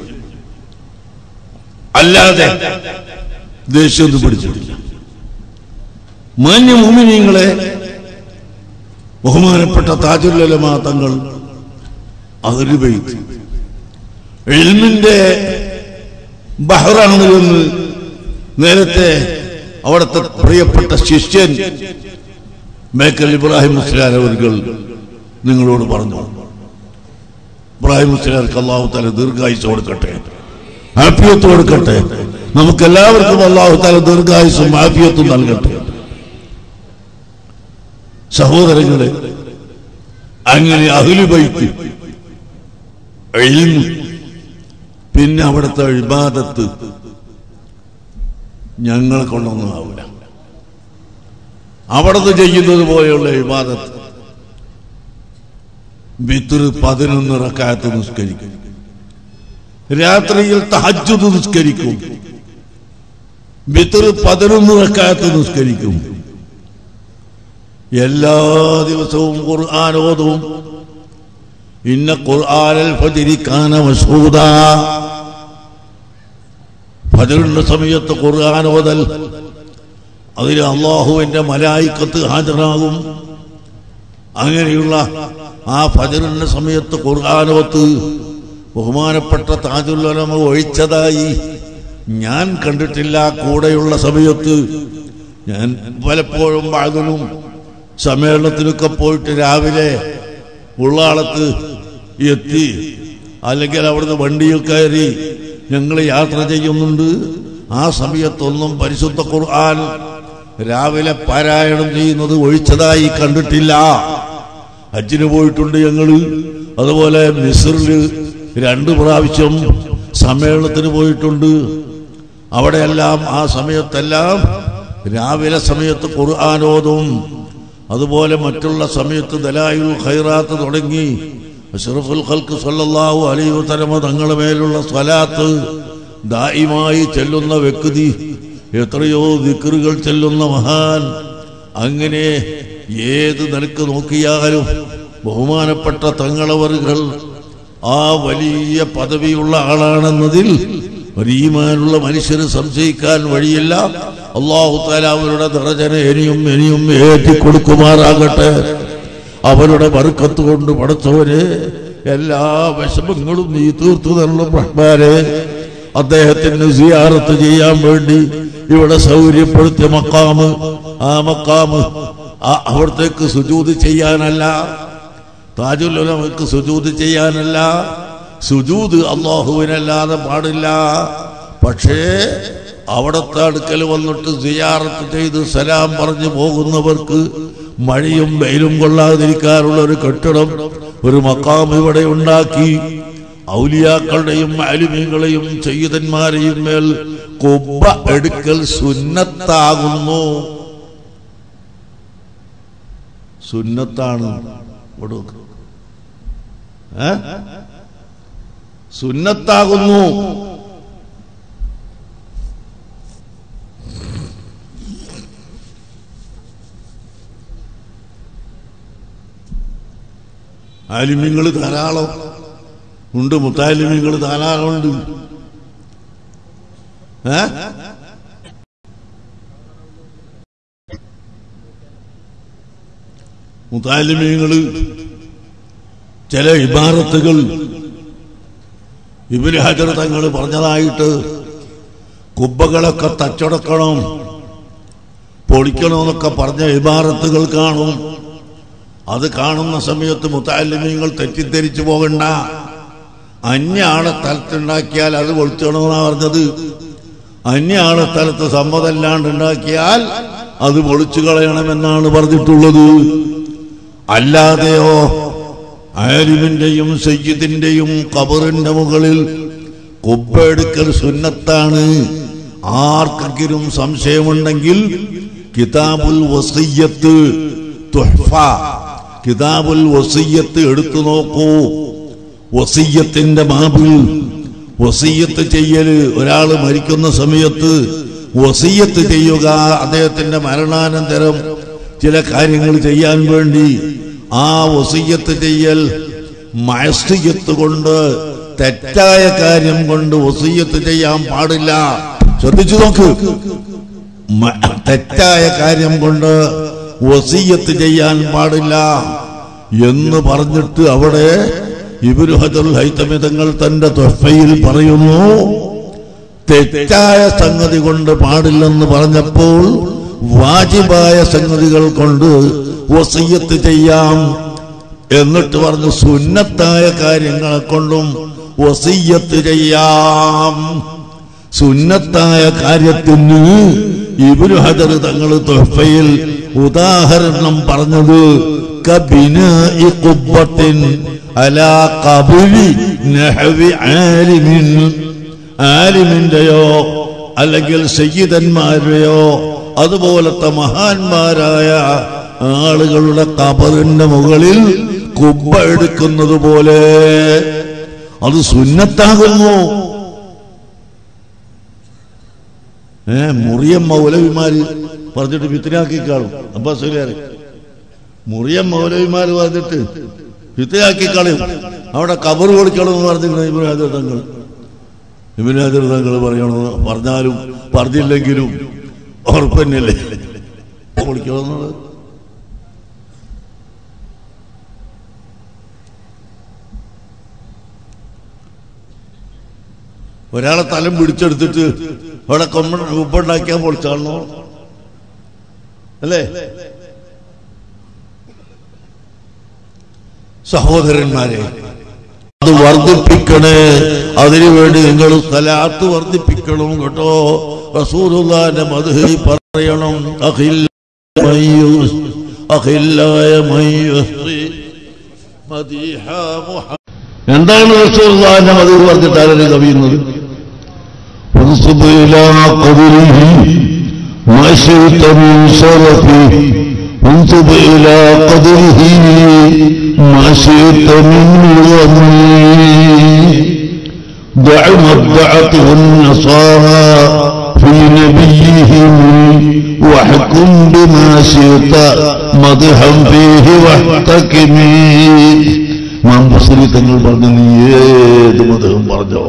അല്ലാതെ ദേഷ്യമൊന്നും പിടിച്ചിട്ടില്ല മാന്യ മോമിനിയങ്ങളെ ബഹുമാനപ്പെട്ട താജുല്ലമ തങ്ങൾ അതിരുപെയ്ത്ത് എൽമിന്റെ ബഹ്റാണ് എന്ന് നേരത്തെ അവിടുത്തെ പ്രിയപ്പെട്ട ശിഷ്യൻ മേക്കൽ ഇബ്രാഹിം മുസ്ലിയാർ അവർ നിങ്ങളോട് പറഞ്ഞു ഇബ്രാഹിം മുസ്ലിയാർക്ക് അള്ളാഹു തല ദീർഘായുസ് കൊടുക്കട്ടെ ആഫിയത്ത് കൊടുക്കട്ടെ നമുക്ക് എല്ലാവർക്കും അള്ളാഹു തല ദീർഘായുസും ആഫിയത്തും നൽകട്ടെ സഹോദരങ്ങളെ അങ്ങനെ അഹുലുബൈക്ക് ഇൽമ് പിന്നെ അവിടുത്തെ ഇബാദത്ത് ഞങ്ങളെ കൊണ്ടൊന്നും ആവില്ല അവിടുന്ന് ചെയ്യുന്നത് പോലെയുള്ള ഇബാദത്ത് വിത്തുറ് പതിനൊന്ന് റക്കായത്ത് നിസ്കരിക്കും രാത്രിയിൽ തഹജ്ജുദ് നിസ്കരിക്കും വിത്തുറ് പതിനൊന്ന് റക്കായത്ത് നിസ്കരിക്കും എല്ലാ ദിവസവും ഖുർആൻ ഓതും ഇന്ന ഖുർആനൽ ഫജ്രി കാന മസ്ഊദാ ഫജ്റിന്റെ സമയത്ത് ഖുർആൻ ഓതൽ അതിൽ അള്ളാഹുവിന്റെ മലായിക്കത്ത് ഹാജരാകും അങ്ങനെയുള്ള ആ ഫജറിന്റെ സമയത്ത് ഖുർആാനോത്ത് ബഹുമാനപ്പെട്ട താജുല്ലമ ഒഴിച്ചതായി ഞാൻ കണ്ടിട്ടില്ല കൂടെയുള്ള സമയത്ത് ഞാൻ പലപ്പോഴും വാഴനും സമ്മേളനത്തിനൊക്കെ പോയിട്ട് രാവിലെ ഉള്ളാളത്ത് എത്തി അല്ലെങ്കിൽ അവിടുന്ന് വണ്ടിയിൽ കയറി ഞങ്ങൾ യാത്ര ചെയ്യുന്നുണ്ട് ആ സമയത്തൊന്നും പരിശുദ്ധ ഖുർആൻ രാവിലെ പാരായണം ചെയ്യുന്നത് ഒഴിച്ചതായി കണ്ടിട്ടില്ല ഹജ്ജിന് പോയിട്ടുണ്ട് ഞങ്ങള് അതുപോലെ മിസറിൽ രണ്ടു പ്രാവശ്യം സമ്മേളനത്തിന് പോയിട്ടുണ്ട് അവിടെയെല്ലാം ആ സമയത്തെല്ലാം രാവിലെ സമയത്ത് ഖുർആാനോതും അതുപോലെ മറ്റുള്ള സമയത്ത് ദലായുൽ ഖൈറാത്ത് തുടങ്ങി അഷ്റഫുൽ ഖൽക്ക് സല്ലല്ലാഹു അലൈഹി വസല്ലമ തങ്ങളുടെ മേലുള്ള സ്വലാത്ത് ദായിമായി ചെല്ലുന്ന വ്യക്തി എത്രയോ ദിക്കറുകൾ ചെല്ലുന്ന മഹാൻ അങ്ങനെ ഏത് നിലക്ക് നോക്കിയാലും ബഹുമാനപ്പെട്ട തങ്ങളവറുകൾ ആ വലിയ പദവിയുള്ള ആളാണെന്നതിൽ ഒരു ഈമാനുള്ള മനുഷ്യന് സംശയിക്കാൻ വഴിയില്ല അള്ളാഹു താല അവരുടെ നിറജന ഇനിയും ഇനിയും ഏറ്റിക്കൊടുക്കുമാറാകട്ടെ അവരുടെ ബർക്കത്ത് കൊണ്ട് പടച്ചവന് എല്ലാ വിഷമങ്ങളും നീ തീർത്തു തരണം റഹ്മാനെ അദ്ദേഹത്തിന് സിയാറത്ത് ചെയ്യാൻ വേണ്ടി ഇവിടെ സൗകര്യപ്പെടുത്തിയ മക്കാമ് ആ മക്കാമ് ആ അവിടത്തേക്ക് സുജൂത് ചെയ്യാനല്ല താജുലുലമക്ക് സുജൂത് ചെയ്യാനല്ല സുജൂത് അള്ളാഹുവിനല്ലാതെ പാടില്ല പക്ഷേ അവിടത്തെ അടുക്കൽ വന്നിട്ട് സിയാറത്ത് ചെയ്ത് സലാം പറഞ്ഞു പോകുന്നവർക്ക് മഴയും വെയിലും കൊള്ളാതിരിക്കാനുള്ള ഒരു കെട്ടിടം ഒരു മക്കാം ഇവിടെ ഉണ്ടാക്കി ഔലിയാക്കളുടെയും അലിമീങ്ങളെയും ചെയ്തന്മാരെയും മേൽ കൊബ്ബ എടുക്കൽ സുന്നത്താകുന്നു സുന്നത്താണ് ഇവിടെ നോക്ക്. ഏ? സുന്നത്താകുന്നു ആലിമ്യങ്ങൾ ധാരാളം ഉണ്ട് മുത്താലിമ്യങ്ങൾ ധാരാളം ഉണ്ട് ഏ മുത്താലിമ്യങ്ങള് ചില ഇബാറത്തുകൾ ഇവര് ഹജർ തങ്ങൾ പറഞ്ഞതായിട്ട് കുബ്ബകളൊക്കെ തച്ചടക്കണം പൊളിക്കണമെന്നൊക്കെ പറഞ്ഞ ഇബാറത്തുകൾ കാണും അത് കാണുന്ന സമയത്ത് മുത്താലിമ്യങ്ങൾ തെറ്റിദ്ധരിച്ചു പോകണ്ട അന്യ ആളെ സ്ഥലത്തുണ്ടാക്കിയാൽ അത് പൊളിച്ചണമെന്നാണ് പറഞ്ഞത് അന്യ ആളെ സ്ഥലത്ത് സമ്മതമല്ലാണ്ട് ഉണ്ടാക്കിയാൽ അത് പൊളിച്ചു കളയണമെന്നാണ് പറഞ്ഞിട്ടുള്ളത് അല്ലാതെയോ ആലിമിന്റെയും സയ്യിദിന്റെയും കബറിന്റെ മുകളിൽ കുബ്ബെടുക്കൽ സുന്നത്താണ് ആർക്കെങ്കിലും സംശയമുണ്ടെങ്കിൽ കിതാബുൽ വസയ്യത്ത് തുഹ്ഫ കിതാബുൽ വസയ്യത്ത് എടുത്തു നോക്കൂ വസയ്യത്തിന്റെ മാബിൽ വസയ്യത്ത് ചെയ്യല് ഒരാൾ മരിക്കുന്ന സമയത്ത് വസയ്യത്ത് ചെയ്യുക അദ്ദേഹത്തിന്റെ മരണാനന്തരം ചില കാര്യങ്ങൾ ചെയ്യാൻ വേണ്ടി ആ വസയ്യത്ത് ചെയ്യൽ മയസ്തിയത്ത് കൊണ്ട് തെറ്റായ കാര്യം കൊണ്ട് വസയ്യത്ത് ചെയ്യാൻ പാടില്ല ശ്രദ്ധിച്ചു നോക്ക് മ- തെറ്റായ കാര്യം കൊണ്ട് വസീയത്ത് ചെയ്യാൻ പാടില്ല എന്ന് പറഞ്ഞിട്ട് അവിടെ ഇബിനു ഹജർ ഹൈത്തമിതങ്ങൾ തന്റെ തൊഫയിൽ പറയുന്നു തെറ്റായ സംഗതി കൊണ്ട് പാടില്ലെന്ന് പറഞ്ഞപ്പോൾ വാജിബായ സംഗതികൾ കൊണ്ട് വസീയത്ത് ചെയ്യാം എന്നിട്ട് പറഞ്ഞു സുന്നത്തായ കാര്യങ്ങളെ കൊണ്ടും വസീയത്ത് ചെയ്യാം സുന്നത്തായ കാര്യത്തിന് ഇബ്നു ഹജർ തങ്ങൾ തൊഫയിൽ ഉദാഹരണം പറഞ്ഞത് കബിനാഇ ഖുബ്ബത്തിൻ അലാ ഖബരി നഹവി ആലിമിൻ ആലിമിന്റെയോ അല്ലെങ്കിൽ സയ്യിദന്മാരുടെയോ അതുപോലത്തെ മഹാന്മാരായ ആളുകളുടെ കബറിന്റെ മുകളിൽ കുബ്ബ എടുക്കുന്നത് പോലെ അത് സുന്നത്താകുന്നു ഏ മുറിയം മൗലവിമാര് പറഞ്ഞിട്ട് ഫിത്തിനാക്കി കാണും അബ്ബാസുലിയാരെ മുറിയം മൗലവിമാര് പറഞ്ഞിട്ട് ഫിത്തിനാക്കി കളയും അവിടെ കബർ കൊടുക്കണം എന്ന് പറഞ്ഞിരിക്കണം ഇബ്രാഹിം തങ്ങൾ ഇബ്രാഹിം തങ്ങൾ പറയണമെന്ന് പറഞ്ഞാലും പറഞ്ഞില്ലെങ്കിലും ഉറപ്പന്നല്ലേ കൊടുക്കണമെന്നുള്ളത് ഒരാളെ തലം പിടിച്ചെടുത്തിട്ട് അവിടെ കൊമ്പ ഉപ്പുണ്ടാക്കിയാൽ പൊളിച്ചാണോ അല്ലേ സഹോദരന്മാരെ അത് വർദ്ധിപ്പിക്കണേ അതിനുവേണ്ടി നിങ്ങൾ സ്ഥലാത്ത് വർദ്ധിപ്പിക്കണം കേട്ടോ റസൂലുള്ളാന്റെ മധു പറയണം അഖിൽ മയ്യൂസ് അഖില്ലായ മയ്യൂസ് മദീഹ മുഹമ്മദ് എന്താണ് റസൂലുള്ളാഹിന്റെ മധു പറഞ്ഞിട്ടാണ് കവിയുന്നത് وانصب إلى قبره ما شئت من شرفه وانصب إلى قدره ما شئت من غني دعم الضعف والنصارى في نبيهم واحكم بما شئت مدحا فيه واحتكمي മാം ബസരി തങ്ങൾ പറഞ്ഞു നീ ഏത് മതം പറഞ്ഞോ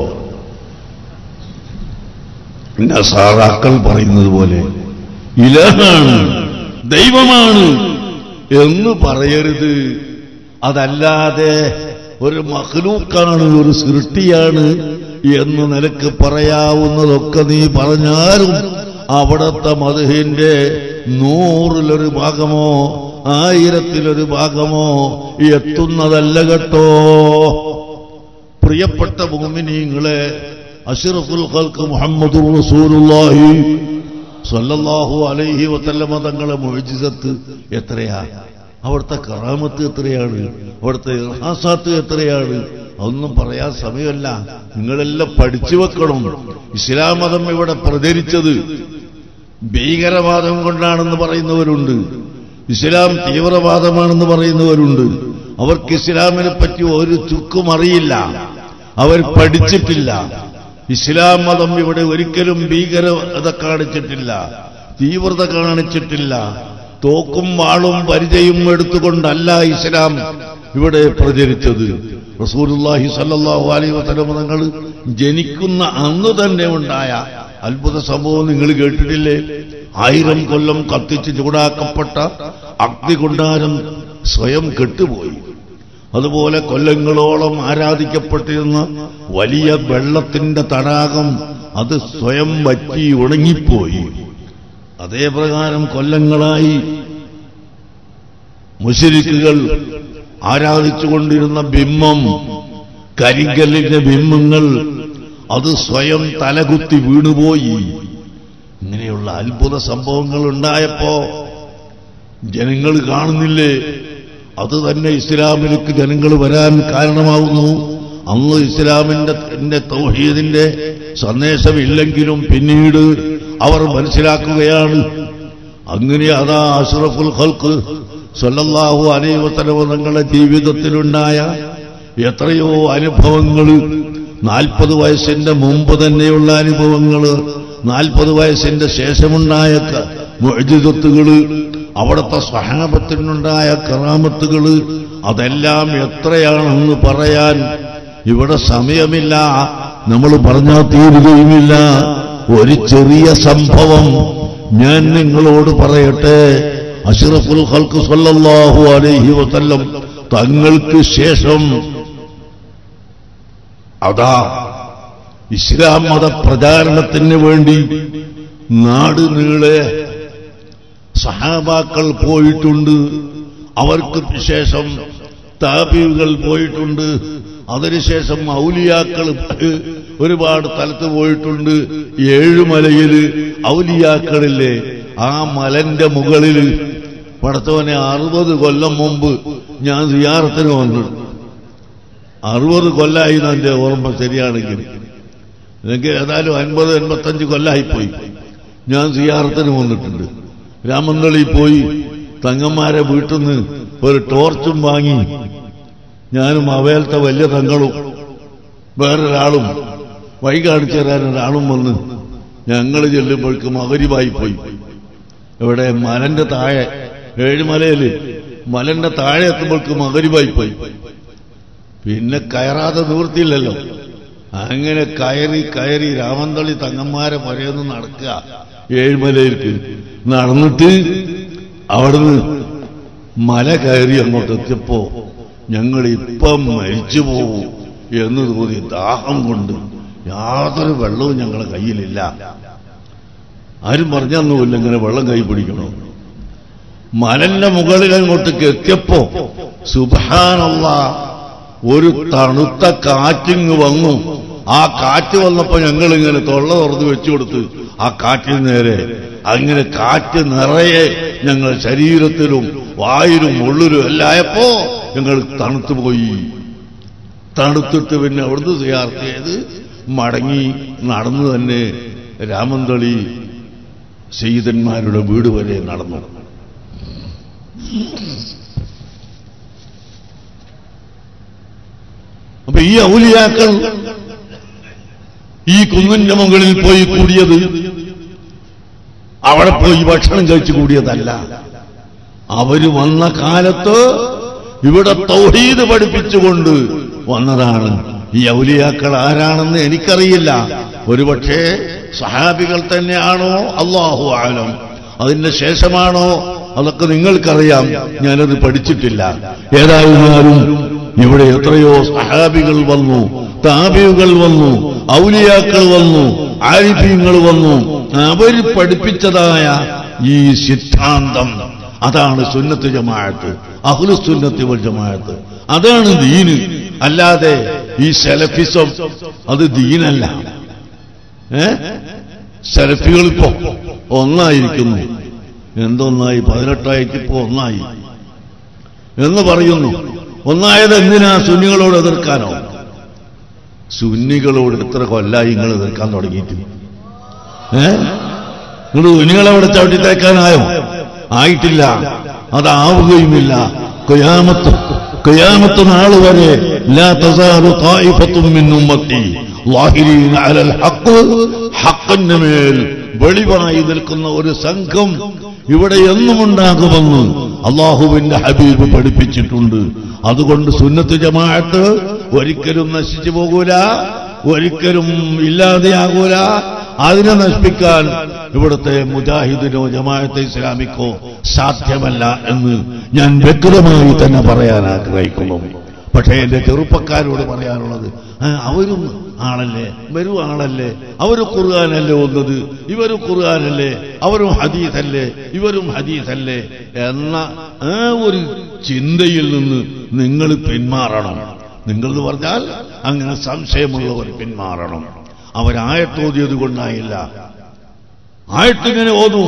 നസാറാക്കൾ പറയുന്നത് പോലെ ഇലഹാണ് ദൈവമാണ് എന്ന് പറയരുത് അതല്ലാതെ ഒരു മഹ്ലൂക്കാണ് ഒരു സൃഷ്ടിയാണ് എന്ന് നിനക്ക് പറയാവുന്നതൊക്കെ നീ പറഞ്ഞാലും അവിടത്തെ മധുഹിന്റെ നൂറിലൊരു ഭാഗമോ ആയിരത്തിലൊരു ഭാഗമോ എത്തുന്നതല്ല കേട്ടോ പ്രിയപ്പെട്ട ഭൂമിനീങ്ങളെ അഷിറഫുൽ ഖൽക്ക് മുഹമ്മദ് റസൂലുള്ളാഹി സ്വല്ലല്ലാഹു അലൈഹി വസല്ലമ തങ്ങളെ മുഅ്ജിസത്ത് എത്രയാ അവിടുത്തെ കറാമത്ത് എത്രയാണ് അവിടുത്തെ ഇർഹാസാത്ത് എത്രയാണ് അതൊന്നും പറയാൻ സമയമല്ല നിങ്ങളെല്ലാം പഠിച്ചു വെക്കണം ഇസ്ലാം മതം ഇവിടെ പ്രചരിച്ചത് ഭീകരവാദം കൊണ്ടാണെന്ന് പറയുന്നവരുണ്ട് ഇസ്ലാം തീവ്രവാദമാണെന്ന് പറയുന്നവരുണ്ട് അവർക്ക് ഇസ്ലാമിനെ പറ്റി ഒരു ചുക്കും അറിയില്ല അവർ പഠിച്ചിട്ടില്ല ഇസ്ലാം മതം ഇവിടെ ഒരിക്കലും ഭീകരത കാണിച്ചിട്ടില്ല തീവ്രത കാണിച്ചിട്ടില്ല തോക്കും വാളും പരിചയും എടുത്തുകൊണ്ടല്ല ഇസ്ലാം ഇവിടെ പ്രചരിച്ചത് റസൂലുള്ളാഹി സല്ലല്ലാഹു അലൈഹി വസല്ലം തങ്ങൾ ജനിക്കുന്ന അന്ന് തന്നെ ഉണ്ടായ അത്ഭുത സംഭവം നിങ്ങൾ കേട്ടിട്ടില്ലേ ആയിരം കൊല്ലം കത്തിച്ച് ചൂടാക്കപ്പെട്ട അഗ്നികുണ്ടാരം സ്വയം കെട്ടുപോയി അതുപോലെ കൊല്ലങ്ങളോളം ആരാധിക്കപ്പെട്ടിരുന്ന വലിയ വെള്ളത്തിന്റെ തടാകം അത് സ്വയം വറ്റി ഉണങ്ങിപ്പോയി അതേ പ്രകാരം കൊല്ലങ്ങളായി മുശരിക്കുകൾ ആരാധിച്ചുകൊണ്ടിരുന്ന ബിംബം കരിങ്കല്ലിന്റെ ബിംബങ്ങൾ അത് സ്വയം തലകുത്തി വീണുപോയി ഇങ്ങനെയുള്ള അത്ഭുത സംഭവങ്ങൾ ഉണ്ടായപ്പോ ജനങ്ങൾ കാണുന്നില്ലേ അത് തന്നെ ഇസ്ലാമിലേക്ക് ജനങ്ങൾ വരാൻ കാരണമാവുന്നു അന്ന് ഇസ്ലാമിന്റെ ന്റെ തൗഹീദിന്റെ സന്ദേശമില്ലെങ്കിലും പിന്നീട് അവർ മനസ്സിലാക്കുകയാണ് അങ്ങനെ അതാ അഷ്റഫുൽ ഖൽക്ക് സല്ലല്ലാഹു അലൈഹി വസല്ലം തങ്ങളുടെ ജീവിതത്തിലുണ്ടായ എത്രയോ അനുഭവങ്ങൾ നാൽപ്പത് വയസ്സിന്റെ മുമ്പ് തന്നെയുള്ള അനുഭവങ്ങൾ നാൽപ്പത് വയസ്സിന്റെ ശേഷമുണ്ടായ ക- മുഅ്ജിസത്തുകള് അവിടുത്തെ സ്വഹാബത്തിനുണ്ടായ കറാമത്തുകള് അതെല്ലാം എത്രയാണെന്ന് പറയാൻ ഇവിടെ സമയമില്ല നമ്മൾ പറഞ്ഞാൽ തീരുകയുമില്ല ഒരു ചെറിയ സംഭവം ഞാൻ നിങ്ങളോട് പറയട്ടെ അഷ്റഫുൽ ഖൽക്ക് സല്ലല്ലാഹു അലൈഹി വസല്ലം തങ്ങൾക്ക് ശേഷം അതാ ഇസ്ലാം മത പ്രചാരണത്തിന് വേണ്ടി നാട് നീളെ സഹാബാക്കൾ പോയിട്ടുണ്ട് അവർക്ക് ശേഷം താബീകൾ പോയിട്ടുണ്ട് അതിനുശേഷം ഔലിയാക്കൾ ഒരുപാട് സ്ഥലത്ത് പോയിട്ടുണ്ട് ഏഴുമലയിൽ ഔലിയാക്കളില്ലേ ആ മലന്റെ മുകളിൽ പടത്തവനെ അറുപത് കൊല്ലം മുമ്പ് ഞാൻ സിയാറത്തിന് വന്നു അറുപത് കൊല്ലായി എന്റെ ഓർമ്മ ശരിയാണെങ്കിൽ എനിക്ക് ഏതായാലും അൻപത് എൺപത്തഞ്ച് കൊല്ലായിപ്പോയി ഞാൻ സിയാറത്തിന് വന്നിട്ടുണ്ട് രാമന്തളി പോയി തങ്ങന്മാരെ വീട്ടിൽ നിന്ന് ഒരു ടോർച്ചും വാങ്ങി ഞാനും അവയിലത്തെ വലിയ തങ്ങളും വേറൊരാളും വഴി കാണിച്ചു തരാൻ ഒരാളും വന്ന് ഞങ്ങൾ ചെല്ലുമ്പോഴേക്ക് മകരിവായി പോയി ഇവിടെ മലന്റെ താഴെ ഏഴുമലയില് മലന്റെ താഴെ എത്തുമ്പോഴേക്ക് മകരിവായി പോയി പിന്നെ കയറാതെ നിവൃത്തിയില്ലല്ലോ അങ്ങനെ കയറി കയറി രാമന്തളി തങ്ങന്മാരെ പുരയൊന്ന് നടക്കുക ഏഴുമലയിലേക്ക് നടന്നിട്ട് അവിടുന്ന് മല കയറി അങ്ങോട്ട് എത്തിയപ്പോ ഞങ്ങൾ ഇപ്പം മരിച്ചു പോകും എന്ന് തോന്നി ദാഹം കൊണ്ട് യാതൊരു വെള്ളവും ഞങ്ങളുടെ കയ്യിലില്ല ആരും പറഞ്ഞൊന്നുമില്ല ഇങ്ങനെ വെള്ളം കൈ പിടിക്കണോ മലന്റെ മുകളിൽ അങ്ങോട്ടേക്ക് എത്തിയപ്പോ സുബാനുള്ള ഒരു തണുത്ത കാറ്റിങ് വന്നു ആ കാറ്റ് വന്നപ്പോ ഞങ്ങൾ ഇങ്ങനെ തൊള്ള തുറന്ന് വെച്ചു കൊടുത്ത് ആ കാറ്റിന് നേരെ അങ്ങനെ കാറ്റ് നിറയെ ഞങ്ങൾ ശരീരത്തിലും വായിലും ഉള്ളിലും എല്ലായപ്പോ ഞങ്ങൾ തണുത്തുപോയി തണുത്തിട്ട് പിന്നെ അവിടുന്ന് സിയാർത്ത് ചെയ്ത് മടങ്ങി നടന്നു തന്നെ രാമന്തളി സീതന്മാരുടെ വീട് വരെ നടന്നു അപ്പൊ ഈ ഔലിയാക്കൾ ഈ കുന്നിന്റെ മുകളിൽ പോയി കൂടിയത് അവിടെ പോയി ഭക്ഷണം കഴിച്ചു കൂടിയതല്ല അവര് വന്ന കാലത്ത് ഇവിടെ തൗഹീദ് പഠിപ്പിച്ചുകൊണ്ട് വന്നതാണ് ഈ ഔലിയാക്കൾ ആരാണെന്ന് എനിക്കറിയില്ല ഒരുപക്ഷേ സഹാബികൾ തന്നെയാണോ അള്ളാഹു ആലം അതിന്റെ ശേഷമാണോ അതൊക്കെ നിങ്ങൾക്കറിയാം ഞാനത് പഠിച്ചിട്ടില്ല ഏതായിരുന്നാലും ഇവിടെ എത്രയോ സഹാബികൾ വന്നു താബിയുകൾ വന്നു ഔലിയാക്കൾ വന്നു ആരിഫ്യങ്ങൾ വന്നു അവര് പഠിപ്പിച്ചതായ ഈ സിദ്ധാന്തം അതാണ് സുന്നത്ത് ജമാഅത്ത് അഹ്ലു സുന്നത്ത് വൽ ജമാഅത്ത് അതാണ് ദീന് അല്ലാതെ ഈ സെലഫിസം അത് ദീനല്ല ഏ സെലഫികൾ ഇപ്പോ ഒന്നായിരിക്കുന്നു എന്തൊന്നായി പതിനെട്ടായിട്ട് ഇപ്പോ ഒന്നായി എന്ന് പറയുന്നു ഒന്നായത് എന്തിനാ സുന്നികളോട് എതിർക്കാനോ സുന്നികളോട് എത്ര കൊല്ലായി നിങ്ങൾ എതിർക്കാൻ തുടങ്ങിയിട്ട് ഏ നിങ്ങൾ സുന്നികളവിടെ ചവിട്ടിത്തേക്കാനായോ ആയിട്ടില്ല അതാവുകയുമില്ല കൊയാമത്ത് കൊയാമത്ത് നാൾ വരെ ലാ തസാറു തായിഫത്തും മിൻ ഉമ്മത്തി ലാഹിരീന അലൽ ഹഖ് ഹഖിന്റെ മേൽ വെളിവായി നിൽക്കുന്ന ഒരു സംഘം ഇവിടെ എന്നും ഉണ്ടാകുമെന്ന് അള്ളാഹുവിന്റെ ഹബീബ് പഠിപ്പിച്ചിട്ടുണ്ട് അതുകൊണ്ട് സുന്നത്ത് ജമാഅത്ത് ഒരിക്കലും നശിച്ചു പോകൂല ഒരിക്കലും ഇല്ലാതെയാകൂല അതിനെ നശിപ്പിക്കാൻ ഇവിടുത്തെ മുജാഹിദിനോ ജമാഅത്തെ ഇസ്ലാമിക്കോ സാധ്യമല്ല എന്ന് ഞാൻ വ്യക്തമായി തന്നെ പറയാൻ ആഗ്രഹിക്കുന്നു പക്ഷേ എന്റെ ചെറുപ്പക്കാരോട് പറയാനുള്ളത് ആ, അവരും ആളല്ലേ വരും ആളല്ലേ അവര് ഖുർആാനല്ലേ ഒന്നത് ഇവരും ഖുർആാനല്ലേ അവരും ഹദീസല്ലേ ഇവരും ഹദീസല്ലേ എന്ന ആ ഒരു ചിന്തയിൽ നിന്ന് നിങ്ങൾ പിന്മാറണം നിങ്ങൾ എന്ന് പറഞ്ഞാൽ അങ്ങനെ സംശയമുള്ളവർ പിന്മാറണം അവരായത്തോതിയത് കൊണ്ടായില്ല ആയത്തിങ്ങനെ ഓതും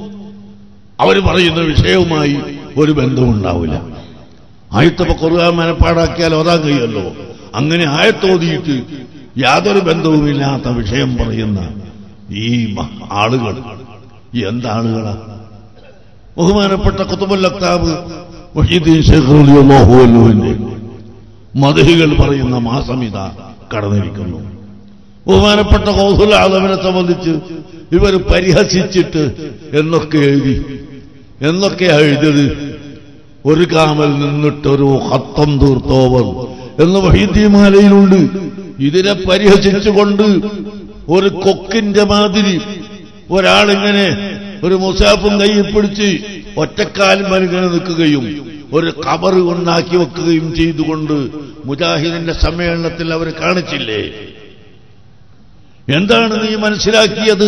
അവർ പറയുന്ന വിഷയവുമായി ഒരു ബന്ധമുണ്ടാവില്ല ആയത്തപ്പോ ഖുർആൻ മനപ്പാടാക്കിയാൽ ഓതാൻ കഴിയുമല്ലോ അങ്ങനെ ആയത്തോതിയിട്ട് യാതൊരു ബന്ധവുമില്ലാത്ത വിഷയം പറയുന്ന ഈ മ- ആളുകൾ എന്താളുകളാ ബഹുമാനപ്പെട്ട കുത്തുബുൽ അക്താബ് വഹീദ്ദീൻ ശേഖ് റളിയല്ലാഹു അൻഹുവിന്റെ മതഹികൾ പറയുന്ന മാസം ഇതാ കടന്നിരിക്കുന്നു ബഹുമാനപ്പെട്ട കൗസുൽ ആദമിനെ സംബന്ധിച്ച് ഇവർ പരിഹസിച്ചിട്ട് എന്നൊക്കെ എഴുതി എന്നൊക്കെയാ എഴുതിയത് ഒരു കാമൽ നിന്നിട്ടൊരു ഹത്തം തീർത്തോവർ എന്ന് വഹീദ്യമാലയിലുണ്ട് ഇതിനെ പരിഹസിച്ചുകൊണ്ട് ഒരു കൊക്കിന്റെ മാതിരി ഒരാളിങ്ങനെ ഒരു മുസാഫും കയ്യിൽ പിടിച്ച് ഒറ്റക്കാലും മനുങ്ങനെ നിൽക്കുകയും ഒരു കബറ് ഉണ്ടാക്കി വെക്കുകയും ചെയ്തുകൊണ്ട് മുജാഹിദിന്റെ സമ്മേളനത്തിൽ അവർ കാണിച്ചില്ലേ എന്താണ് നീ മനസ്സിലാക്കിയത്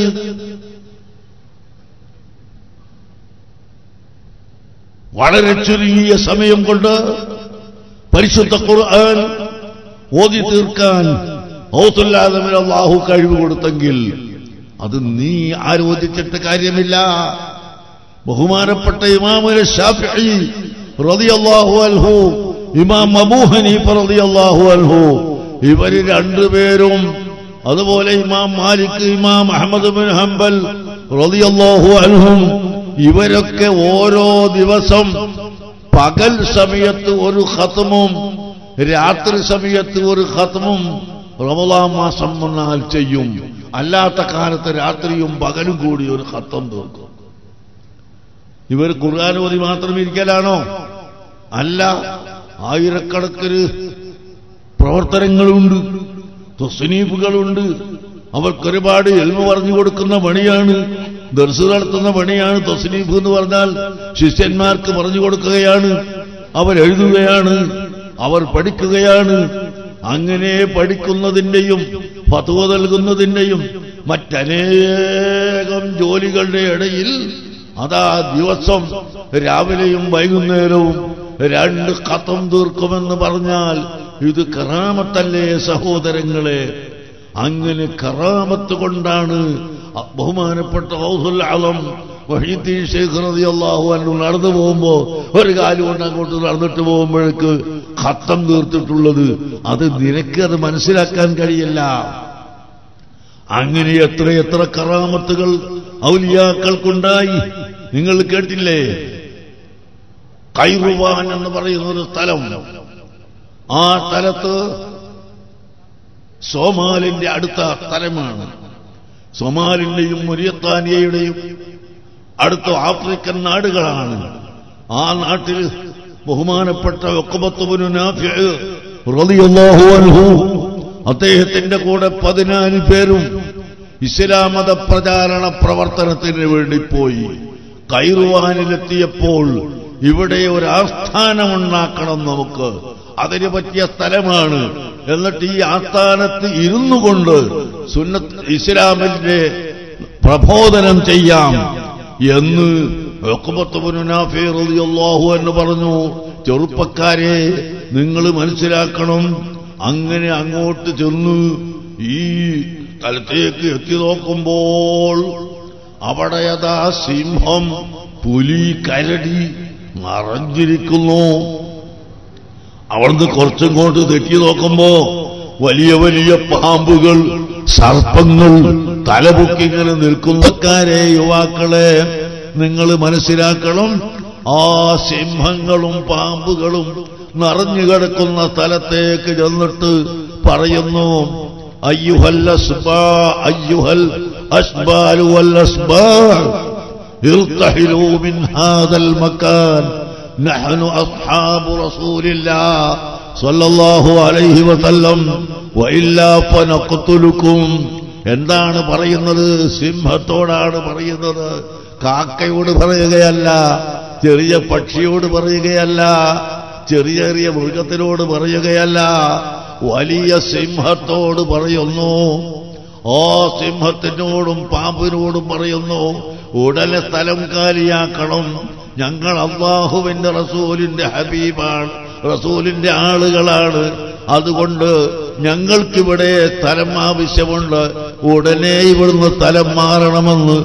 വളരെ ചുരുങ്ങിയ സമയം കൊണ്ട് പരിശുദ്ധ ഖുർആൻ ഓതി തീർക്കാൻ ഔത്തുല്ലാദമിന് അള്ളാഹു കഴിവ് കൊടുത്തെങ്കിൽ അത് നീ ആരോചിച്ചിട്ട് കാര്യമില്ല ബഹുമാനപ്പെട്ട ഇമാമുൽ ഷാഫിഈ റളിയല്ലാഹു അൻഹു ഇമാം അബൂ ഹനീഫ റളിയല്ലാഹു അൻഹു ഇവര് രണ്ടുപേരും അതുപോലെ ഇമാം മാലിക് ഇമാം അഹമ്മദ് ബിൻ ഹംബൽ റളിയല്ലാഹു അൻഹും ഇവരൊക്കെ ഓരോ ദിവസം പകൽ സമയത്ത് ഒരു ഖത്മും രാത്രി സമയത്ത് ഒരു ഖത്മും റമദാൻ മാസം വന്നാൽ ചെയ്യും അല്ലാത്ത കാലത്ത് രാത്രിയും പകലും കൂടി ഒരു ഖത്തം തീർക്കും ഇവർ ഖുർആൻ ഓതി മാത്രം ഇരിക്കലാണോ അല്ല ആയിരക്കണക്കിന് പ്രവർത്തനങ്ങളുണ്ട് തൊസ്നീഫുകളുണ്ട് അവർക്ക് ഒരുപാട് എൽമ പറഞ്ഞു കൊടുക്കുന്ന പണിയാണ് ദർസ് നടത്തുന്ന പണിയാണ് തൊസ്നീഫ് എന്ന് പറഞ്ഞാൽ ശിഷ്യന്മാർക്ക് പറഞ്ഞു കൊടുക്കുകയാണ് അവരെഴുതുകയാണ് അവർ പഠിക്കുകയാണ് അങ്ങനെ പഠിക്കുന്നതിന്റെയും ഫതുവ നൽകുന്നതിന്റെയും മറ്റനേകം ജോലികളുടെ ഇടയിൽ അതാ ദിവസം രാവിലെയും വൈകുന്നേരവും രണ്ട് കഥം തീർക്കുമെന്ന് പറഞ്ഞാൽ ഇത് കറാമത്തല്ലേ സഹോദരങ്ങളെ അങ്ങനെ കറാമത്ത് കൊണ്ടാണ് ബഹുമാനപ്പെട്ട ഹൗസുൽ ആലം വഹീദ്ദീൻ ഷെയ്ഖ് റളിയല്ലാഹു അൻഹു നടന്നു പോകുമ്പോ ഒരു കാലം കൊണ്ട് അങ്ങോട്ട് നടന്നിട്ട് പോകുമ്പോഴേക്ക് ഖത്തം തീർത്തിട്ടുള്ളത് അത് നിനക്ക് അത് മനസ്സിലാക്കാൻ കഴിയില്ല അങ്ങനെ എത്ര എത്ര കറാമത്തുകൾ ഔലിയാക്കൾക്കുണ്ടായി നിങ്ങൾ കേട്ടില്ലേ കൈറുവാൻ എന്ന് പറയുന്ന ഒരു സ്ഥലം ആ സ്ഥലത്ത് സോമാലിന്റെ അടുത്ത സ്ഥലമാണ് സോമാലിന്റെയും മുരിയത്താനിയയുടെയും അടുത്ത ആഫ്രിക്കൻ നാടുകളാണ് ആ നാട്ടിൽ ബഹുമാനപ്പെട്ട ഒക്കബത്തുബിനു നാഫിഅ് റളിയല്ലാഹു അൻഹു അദ്ദേഹത്തിന്റെ കൂടെ പതിനാല് പേരും ഇസ്ലാം മത പ്രചാരണ പ്രവർത്തനത്തിന് വേണ്ടി പോയി കൈറുവാനിലെത്തിയപ്പോൾ ഇവിടെ ഒരു ആസ്ഥാനമുണ്ടാക്കണം നമുക്ക് അതിന് പറ്റിയ സ്ഥലമാണ് എന്നിട്ട് ഈ ആസ്ഥാനത്ത് ഇരുന്നു കൊണ്ട് സുന്നത്ത് ഇസ്ലാമിന്റെ പ്രബോധനം ചെയ്യാം എന്ന് റളിയല്ലാഹു എന്ന് പറഞ്ഞു ചെറുപ്പക്കാരെ നിങ്ങൾ മനസ്സിലാക്കണം അങ്ങനെ അങ്ങോട്ട് ചെന്ന് ഈ സ്ഥലത്തേക്ക് എത്തി നോക്കുമ്പോൾ അവിടെ യഥാ സിംഹം പുലി കരടി മറഞ്ഞിരിക്കുന്നു അവിടുന്ന് കുറച്ചിങ്ങോട്ട് തെറ്റി നോക്കുമ്പോ വലിയ വലിയ പാമ്പുകൾ സർപ്പങ്ങൾ തലപൊക്കിങ്ങനെ നിൽക്കുന്നക്കാരെ യുവാക്കളെ നിങ്ങൾ മനസ്സിലാക്കണം ആ സിംഹങ്ങളും പാമ്പുകളും നിറഞ്ഞു കിടക്കുന്ന സ്ഥലത്തേക്ക് ചെന്നിട്ട് പറയുന്നു അയ്യുഹൽ അസ്ബാ അയ്യുഹൽ അസ്ബാലു വൽ അസ്ബാ ارتحلوا من هذا المكان نحن أصحاب رسول الله صلى الله عليه وسلم وإلا فنقتلكم എന്താണ് പറയുന്നത് സിംഹത്തോടാണ് പറയുന്നത് കാക്കയോട് പറയുകയല്ല ചെറിയ പക്ഷിയോട് പറയുകയല്ല ചെറിയ ചെറിയ മൃഗത്തിനോട് പറയുകയല്ല വലിയ സിംഹത്തോട് പറയുന്നു ഓ സിംഹത്തിനോടും പാമ്പിനോടും പറയുന്നു ഉടനെ സ്ഥലം കാലിയാക്കണം ഞങ്ങൾ അള്ളാഹുവിന്റെ റസൂലിന്റെ ഹബീബാണ് റസൂലിന്റെ ആളുകളാണ് അതുകൊണ്ട് ഞങ്ങൾക്കിവിടെ സ്ഥലം ആവശ്യമുണ്ട് ഉടനെ ഇവിടുന്ന് സ്ഥലം മാറണമെന്ന്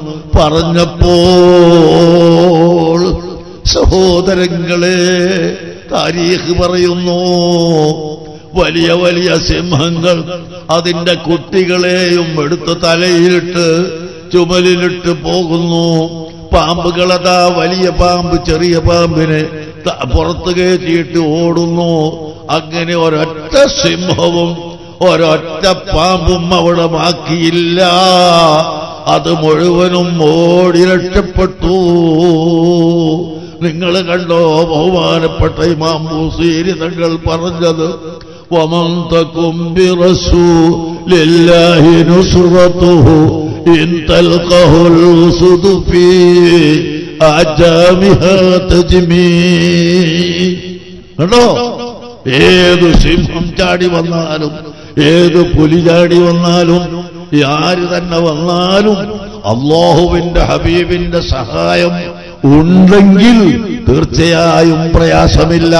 പറഞ്ഞപ്പോൾ സഹോദരങ്ങളെ താരീഖ് പറയുന്നു വലിയ വലിയ സിംഹങ്ങൾ അതിന്റെ കുട്ടികളെയും എടുത്ത് തലയിലിട്ട് ചുമലിലിട്ട് പോകുന്നു പാമ്പുകളതാ വലിയ പാമ്പ് ചെറിയ പാമ്പിനെ ത- പുറത്ത് കയറ്റിയിട്ട് ഓടുന്നു അങ്ങനെ ഒരൊറ്റ സിംഹവും ഒരൊറ്റ പാമ്പും അവിടെ ബാക്കിയില്ല അത് മുഴുവനും ഓടി രക്ഷപ്പെട്ടു നിങ്ങൾ കണ്ടോ ബഹുമാനപ്പെട്ട ഇമാം ബൂസീരി തങ്ങൾ പറഞ്ഞത് ومن تكن برسول الله نصرته إن تلقه الأسد في أعجامها تجمي കണ്ടോ ഏത് സിംഹം ചാടി വന്നാലും ഏത് പുലി ചാടി വന്നാലും ആര് തന്നെ വന്നാലും അള്ളാഹുവിന്റെ ഹബീബിന്റെ സഹായം ഉണ്ടെങ്കിൽ തീർച്ചയായും പ്രയാസമില്ല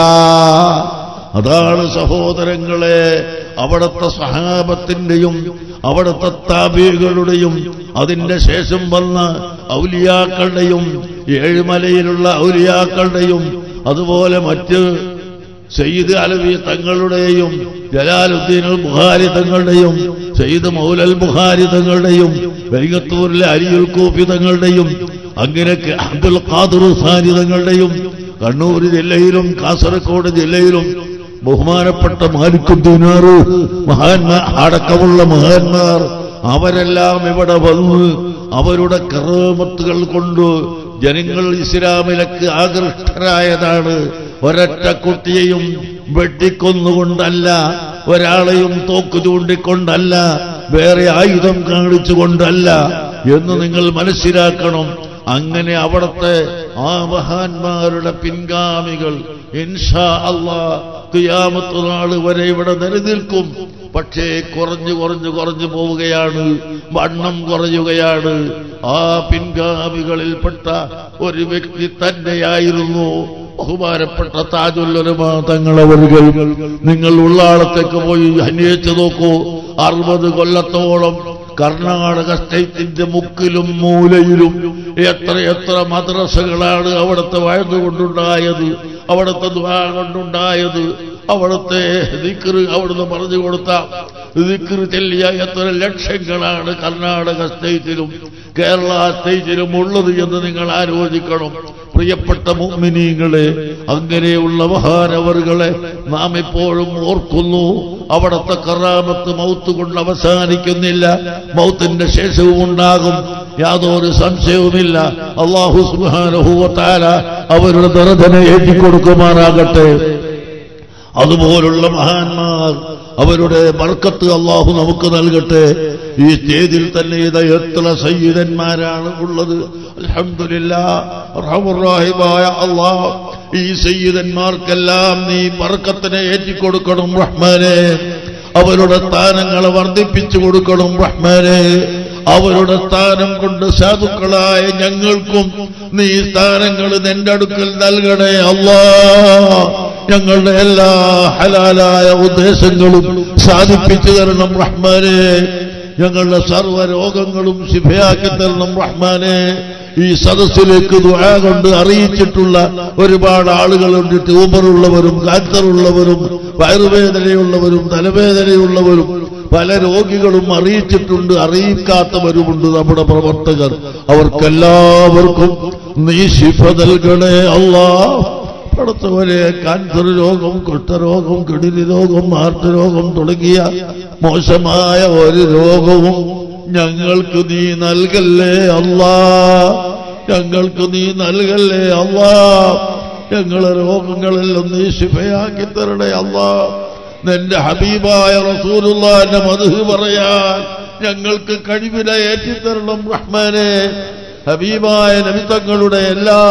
അതാണ് സഹോദരങ്ങളെ അവിടുത്തെ സഹാബത്തിന്റെയും അവിടുത്തെ താബികളുടെയും അതിന്റെ ശേഷം വന്ന ഔലിയാക്കളുടെയും ഏഴുമലയിലുള്ള ഔലിയാക്കളുടെയും അതുപോലെ മറ്റ് സയ്യിദ് അലവി തങ്ങളുടെയും ജലാലുദ്ദീൻ അൽ ബുഹാരി തങ്ങളുടെയും സയ്യിദ് മൗലൽ ബുഹാരി തങ്ങളുടെയും വെലികത്തൂരിലെ അരിയുൽ കൂഫി തങ്ങളുടെയും അങ്ങനെ അബ്ദുൽ ഖാദുർ സാരി തങ്ങളുടെയും കണ്ണൂർ ജില്ലയിലും കാസർഗോഡ് ജില്ലയിലും ബഹുമാനപ്പെട്ട മാലിക്കുദ്ദീനാറ് മഹാന്മാർ അടക്കമുള്ള മഹാന്മാർ അവരെല്ലാം ഇവിടെ വന്ന് അവരുടെ കറാമത്തുകൾ കൊണ്ട് ജനങ്ങൾ ഇസ്ലാമിലേക്ക് ആകൃഷ്ടരായതാണ് ഒരൊറ്റ കുട്ടിയെയും വെട്ടിക്കൊന്നുകൊണ്ടല്ല ഒരാളെയും തോക്ക് ചൂണ്ടിക്കൊണ്ടല്ല വേറെ ആയുധം കാണിച്ചുകൊണ്ടല്ല എന്ന് നിങ്ങൾ മനസ്സിലാക്കണം അങ്ങനെ അവിടുത്തെ ആ മഹാന്മാരുടെ പിൻഗാമികൾ ഇൻഷാ അള്ളാ തിയാമത്ത് നാൾ വരെ ഇവിടെ നിലനിൽക്കും പക്ഷേ കുറഞ്ഞു കുറഞ്ഞു കുറഞ്ഞു പോവുകയാണ് വണ്ണം കുറയുകയാണ് ആ പിൻഗാമികളിൽപ്പെട്ട ഒരു വ്യക്തി തന്നെയായിരുന്നു ബഹുമാനപ്പെട്ട താജുല്ലരമാ തങ്ങളവരുകൾ നിങ്ങൾ ഉള്ളാളത്തേക്ക് പോയി അന്വേഷിച്ചു നോക്കൂ അറുപത് കൊല്ലത്തോളം കർണാടക സ്റ്റേറ്റിന്റെ മുക്കിലും മൂലയിലും എത്ര എത്ര മദ്രസകളാണ് അവിടുത്തെ വഴന്നുകൊണ്ടുണ്ടായത് അവിടുത്തെ ദ്വാ കൊണ്ടുണ്ടായത് അവിടുത്തെ ദിക്റ് അവിടുന്ന് പറഞ്ഞു കൊടുത്ത ദിക്റ് ചെല്ലിയ എത്ര ലക്ഷങ്ങളാണ് കർണാടക സ്റ്റേറ്റിലും കേരള സ്റ്റേറ്റിലും ഉള്ളത് എന്ന് നിങ്ങൾ ആലോചിക്കണം പ്രിയപ്പെട്ട മുഅ്മിനീങ്ങളെ അങ്ങനെയുള്ള മഹാനവറുകളെ നാം എപ്പോഴും ഓർക്കുന്നു അവിടുത്തെ കറാമത്ത് മൗത്ത് കൊണ്ട് അവസാനിക്കുന്നില്ല മൗത്തിന്റെ ശേഷവും ഉണ്ടാകും യാതൊരു സംശയവുമില്ല അള്ളാഹു സുബാനഹുവത്താല അവരുടെ ദർജന ഏറ്റിക്കൊടുക്കുമാറാകട്ടെ അതുപോലുള്ള മഹാന്മാർ അവരുടെ ബർക്കത്ത് അള്ളാഹു നമുക്ക് നൽകട്ടെ ഈ സ്റ്റേജിൽ തന്നെ ഇത് എത്ര സയ്യിദന്മാരാണ് ഉള്ളത് അൽഹംദുലില്ലാഹിമായ അള്ളാഹ് ഈ സയ്യിദന്മാർക്കെല്ലാം നീ ബർക്കത്തിനെ ഏറ്റിക്കൊടുക്കണം റഹ്മാനെ അവരുടെ സ്ഥാനങ്ങളെ വർദ്ധിപ്പിച്ചു കൊടുക്കണം റഹ്മാനെ അവരുടെ സ്ഥാനം കൊണ്ട് സാധുക്കളായ ഞങ്ങൾക്കും നീ സ്ഥാനങ്ങൾ നിന്റെ അടുക്കൽ നൽകണേ അല്ലാ ഞങ്ങളുടെ എല്ലാ ഹലാലായ ഉദ്ദേശങ്ങളും സാധിപ്പിച്ചു തരണം റഹ്മാനെ ഞങ്ങളുടെ സർവ്വ രോഗങ്ങളും ശിഫയാക്കി തരണം റഹ്മാനെ ഈ സദസ്സിലേക്ക് ദുആ കൊണ്ട് അറിയിച്ചിട്ടുള്ള ഒരുപാട് ആളുകളുണ്ട് ട്യൂമറുള്ളവരും ക്യാൻസറുള്ളവരും വയറുവേദനയുള്ളവരും തലവേദനയുള്ളവരും പല രോഗികളും അറിയിച്ചിട്ടുണ്ട് അറിയിക്കാത്തവരുമുണ്ട് നമ്മുടെ പ്രവർത്തകർ അവർക്കെല്ലാവർക്കും നീ ശിഫ നൽകണേ അല്ലാ പടത്തവരെ ക്യാൻസർ രോഗം കുഷ്ഠരോഗം കിടിലി രോഗം ഹാർട്ട് രോഗം തുടങ്ങിയ മോശമായ ഒരു രോഗവും ഞങ്ങൾക്ക് നീ നൽകല്ലേ അല്ലാ ഞങ്ങൾക്ക് നീ നൽകല്ലേ അല്ലാ ഞങ്ങളെ രോഗങ്ങളെല്ലാം നീ ശിഫയാക്കി തരണേ അല്ലാ നിന്റെ ഹബീബായ റസൂലുള്ളാന്റെ മധു പറയാൻ ഞങ്ങൾക്ക് കഴിവിനെ ഏറ്റിത്തരണം റഹ്മാനെ ഹബീബായ നബിത്തങ്ങളുടെ എല്ലാ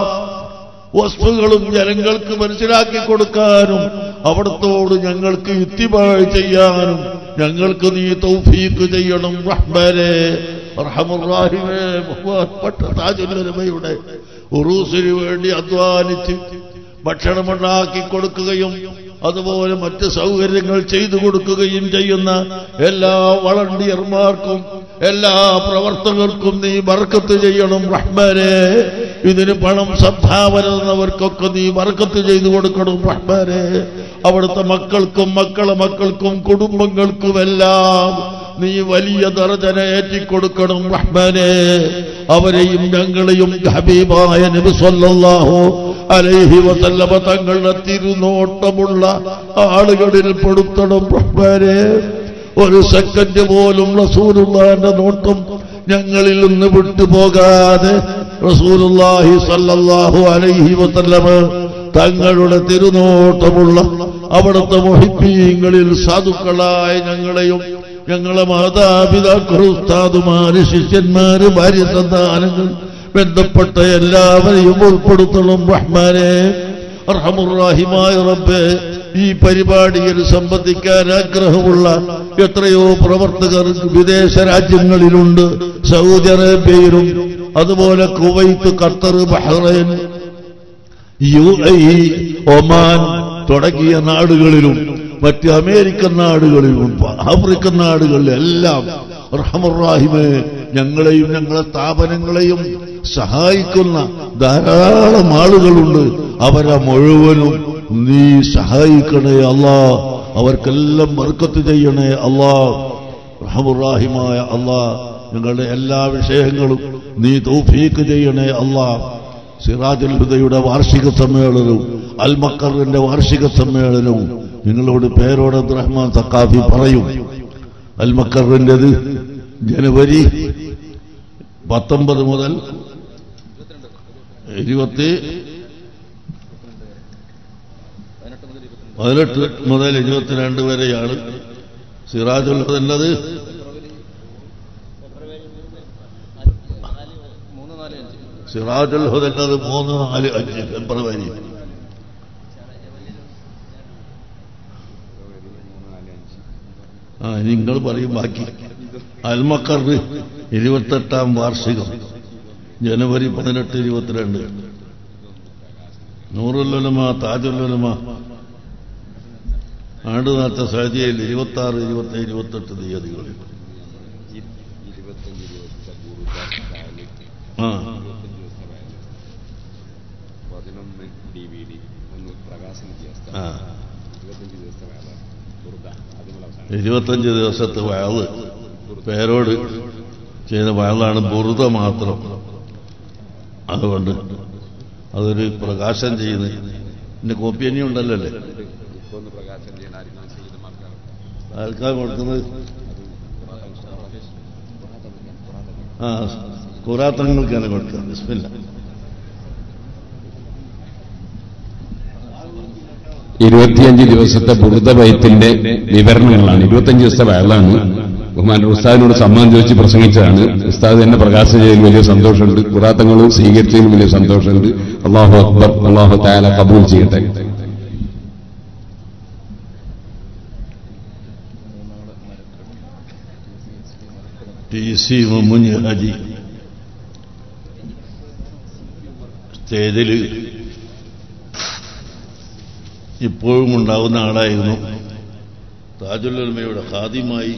വസ്തുക്കളും ജനങ്ങൾക്ക് മനസ്സിലാക്കി കൊടുക്കാനും അവിടത്തോട് ഞങ്ങൾക്ക് യുക്തിപാഴ് ചെയ്യാനും ഞങ്ങൾക്ക് നീ തൗഫീക്ക് ചെയ്യണം റഹ്മാനെ റഹമുറാഹിമേ ബഹുമാനപ്പെട്ട താജുലമയുടെ ഉറൂസിന് വേണ്ടി അധ്വാനിച്ച് ഭക്ഷണമുണ്ടാക്കി കൊടുക്കുകയും അതുപോലെ മറ്റ് സൗകര്യങ്ങൾ ചെയ്തു കൊടുക്കുകയും ചെയ്യുന്ന എല്ലാ വളണ്ടിയർമാർക്കും എല്ലാ പ്രവർത്തകർക്കും നീ ബർക്കത്ത് ചെയ്യണം റഹ്മാനെ ഇതിന് പണം സംഭാവന തന്നവർക്കൊക്കെ നീ ബർക്കത്ത് ചെയ്തു കൊടുക്കണം റഹ്മാനെ അവിടുത്തെ മക്കൾക്കും മക്കളെ മക്കൾക്കും കുടുംബങ്ങൾക്കുമെല്ലാം നീ വലിയ ദർജന ഏറ്റിക്കൊടുക്കണം റഹ്മാനെ അവരെയും ഞങ്ങളെയും ഹബീബായ നബി സല്ലല്ലാഹു അലൈഹി വസല്ലമ തങ്ങളുടെ തിരുനോട്ടമുള്ള ആളുകളിൽ പെടുത്തണം റഹ്മാനെ ഒരു സെക്കൻഡ് പോലും റസൂലുള്ളാന്റെ നോട്ടം ഞങ്ങളിൽ നിന്ന് വിട്ടുപോകാതെ റസൂലുള്ളാഹി സല്ലല്ലാഹു അലൈഹി വസല്ലമ തങ്ങളുടെ തിരുനോട്ടമുള്ള അവിടുത്തെ മൊഹിപ്പീങ്ങളിൽ സാധുക്കളായ ഞങ്ങളെയും ഞങ്ങളെ മാതാപിതാക്കൾ ഉസ്താദുമാര് ശിഷ്യന്മാര് ഭാര്യ സന്താനങ്ങൾ ബന്ധപ്പെട്ട എല്ലാവരെയും ഉൾപ്പെടുത്തണം റഹ്മാനെ റഹമുറാഹിമായ റബ്ബെ ഈ പരിപാടിയിൽ സംബന്ധിക്കാൻ ആഗ്രഹമുള്ള എത്രയോ പ്രവർത്തകർ വിദേശ രാജ്യങ്ങളിലുണ്ട് സൗദി അറേബ്യയിലും അതുപോലെ Kuwait Qatar Bahrain U A E Oman തുടങ്ങിയ നാടുകളിലും മറ്റ് അമേരിക്കൻ നാടുകളിലും ആഫ്രിക്കൻ നാടുകളിലും എല്ലാം റഹമുറാഹിമെ ഞങ്ങളെയും ഞങ്ങളെ സ്ഥാപനങ്ങളെയും സഹായിക്കുന്ന ധാരാളം ആളുകളുണ്ട് അവരെ മുഴുവനും നീ സഹായിക്കണേ അല്ലാ അവർക്കെല്ലാം ബർക്കത്ത് ചെയ്യണേ അല്ലാ റഹമുറാഹിമായ അല്ലാ ഞങ്ങളുടെ എല്ലാ വിഷയങ്ങളും നീ തൗഫീക്ക് ചെയ്യണേ അല്ലാ സിറാജുൽ ഹുദയുടെ വാർഷിക സമ്മേളനവും അൽ മക്കറിന്റെ വാർഷിക സമ്മേളനവും നിങ്ങളോട് പേരോട് റഹ്മാൻ സക്കാഫി പറയും അൽ മക്കറിൻ്റെത് ജനുവരി പത്തൊമ്പത് മുതൽ ഇരുപത്തി പതിനെട്ട് മുതൽ ഇരുപത്തിരണ്ട് വരെയാണ് സിറാജുൽ ഹുദൻ്റെത് സിറാജുൽ ഹുദൻ്റെത് മൂന്ന് നാല് അഞ്ച് ഫെബ്രുവരി ആ നിങ്ങൾ പറയും ബാക്കി അൽമക്കറ് ഇരുപത്തെട്ടാം വാർഷികം ജനുവരി പതിനെട്ട് ഇരുപത്തിരണ്ട് നൂറുല്ലുലമ താജുല്ലുലമ ആണ്ട് നേരത്തെ സൗദിയയിൽ ഇരുപത്തി ആറ് ഇരുപത്തി ഇരുപത്തെട്ട് തീയതികളിൽ ഇരുപത്തഞ്ച് ദിവസത്തെ ബുറുദാല് ആ ഇരുപത്തഞ്ച് ദിവസത്തെ വയല് പതിനൊന്ന് ഡി വി ഡി ഒന്ന് പ്രകാശന ദിവസത്തെ ആ ഇരുപത്തഞ്ച് ദിവസത്തെ വയല് ബുറുദ അതിനുള്ള അവസാനം ഇരുപത്തഞ്ച് ദിവസത്തെ വയല് പേരോട് ചെയ്ത വയലാണ് ബുറുത മാത്രം അതുകൊണ്ട് അതൊരു പ്രകാശം ചെയ്യുന്നത് പിന്നെ കോപ്പി തന്നെ ഉണ്ടല്ലോ അല്ലേ ഇപ്പൊ ഒന്ന് പ്രകാശനം ചെയ്യണ ആയിരിക്കും ചെയ്തമാർക്കാണ് ആർക്കാ കൊടുക്കുന്നത് ആ കുറാത്തങ്ങൾക്കാണ് കൊടുക്കുക ബിസ്മില്ല ഇരുപത്തിയഞ്ച് ദിവസത്തെ ബുറുദബൈത്തിന്റെ വിവരണങ്ങളാണ് ഇരുപത്തിയഞ്ച് ദിവസത്തെ വയലാണ് ബഹുമാൻ ഉസ്താദിനോട് സമ്മാനം ചോദിച്ച് പ്രസംഗിച്ചതാണ് ഉസ്താദ് എന്നെ പ്രകാശം ചെയ്തതിൽ വലിയ സന്തോഷമുണ്ട് കുറാത്തങ്ങളും സ്വീകരിച്ചതിലും വലിയ സന്തോഷമുണ്ട് അള്ളാഹു അക്ബർ അള്ളാഹു താല കബൂൽ ചെയ്യട്ടെ ടി സി മുമ്മുഞ്ഞ് ഹാജി സ്റ്റേജിൽ ഇപ്പോഴും ഉണ്ടാവുന്ന ആളായിരുന്നു താജുല്ലമയുടെ ഖാദിമായി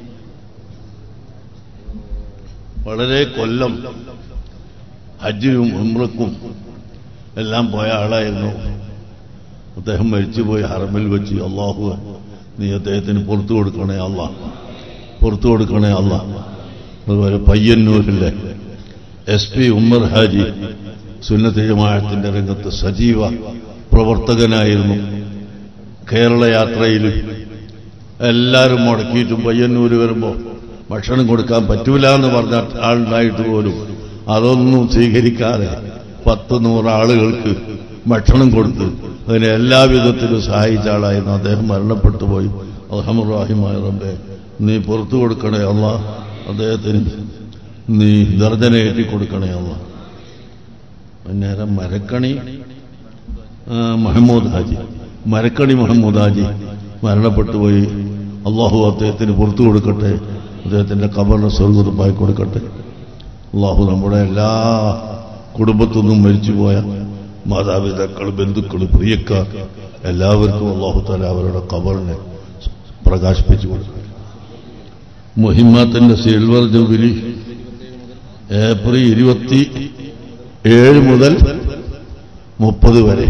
വളരെ കൊല്ലം ഹജ്ജിനും ഉംറക്കും എല്ലാം പോയ ആളായിരുന്നു അദ്ദേഹം മരിച്ചുപോയി ഹറമിൽ വെച്ച് അള്ളാഹു നീ അദ്ദേഹത്തിന് പുറത്തു കൊടുക്കണേ അള്ളാഹ് പുറത്തു കൊടുക്കണേ അല്ല അതുപോലെ പയ്യന്നൂരിലെ എസ് പി ഉമ്മർ ഹാജി സുന്നത്ത് ജമാഅത്തിന്റെ രംഗത്ത് സജീവ പ്രവർത്തകനായിരുന്നു കേരള യാത്രയിൽ എല്ലാവരും മുടക്കിയിട്ടും പയ്യന്നൂര് വരുമ്പോൾ ഭക്ഷണം കൊടുക്കാൻ പറ്റൂല എന്ന് പറഞ്ഞ ആളുണ്ടായിട്ട് പോലും അതൊന്നും സ്വീകരിക്കാതെ പത്ത് നൂറ് ആളുകൾക്ക് ഭക്ഷണം കൊടുത്ത് അതിനെ എല്ലാവിധത്തിലും സഹായിച്ച ആളായിരുന്നു അദ്ദേഹം മരണപ്പെട്ടു പോയി അഹമ്മറാഹിമായ റബ്ബെ നീ പുറത്തു കൊടുക്കണേ അല്ല അദ്ദേഹത്തിന് നീ ദർജനയേറ്റി കൊടുക്കണേ അല്ല അന്നേരം മരക്കണി ആ, മുഹമ്മദ് ഹാജി മരക്കണി മുഹമ്മദ് ഹാജി മരണപ്പെട്ടു പോയി അള്ളാഹു അദ്ദേഹത്തിന് പുറത്തു കൊടുക്കട്ടെ അദ്ദേഹത്തിന്റെ കബറിനെ സ്വർഗത്തുപ്പായി കൊടുക്കട്ടെ അള്ളാഹു നമ്മുടെ എല്ലാ കുടുംബത്തു നിന്നും മരിച്ചുപോയ മാതാപിതാക്കൾ ബന്ധുക്കൾ പ്രിയക്കാർ എല്ലാവർക്കും അള്ളാഹു താല അവരുടെ കബറിനെ പ്രകാശിപ്പിച്ചു കൊടുക്കട്ടെ മുഹിമ്മത്തിന്റെ സിൽവർ ജൂബിലി ഏപ്രിൽ ഇരുപത്തി ഏഴ് മുതൽ മുപ്പത് വരെ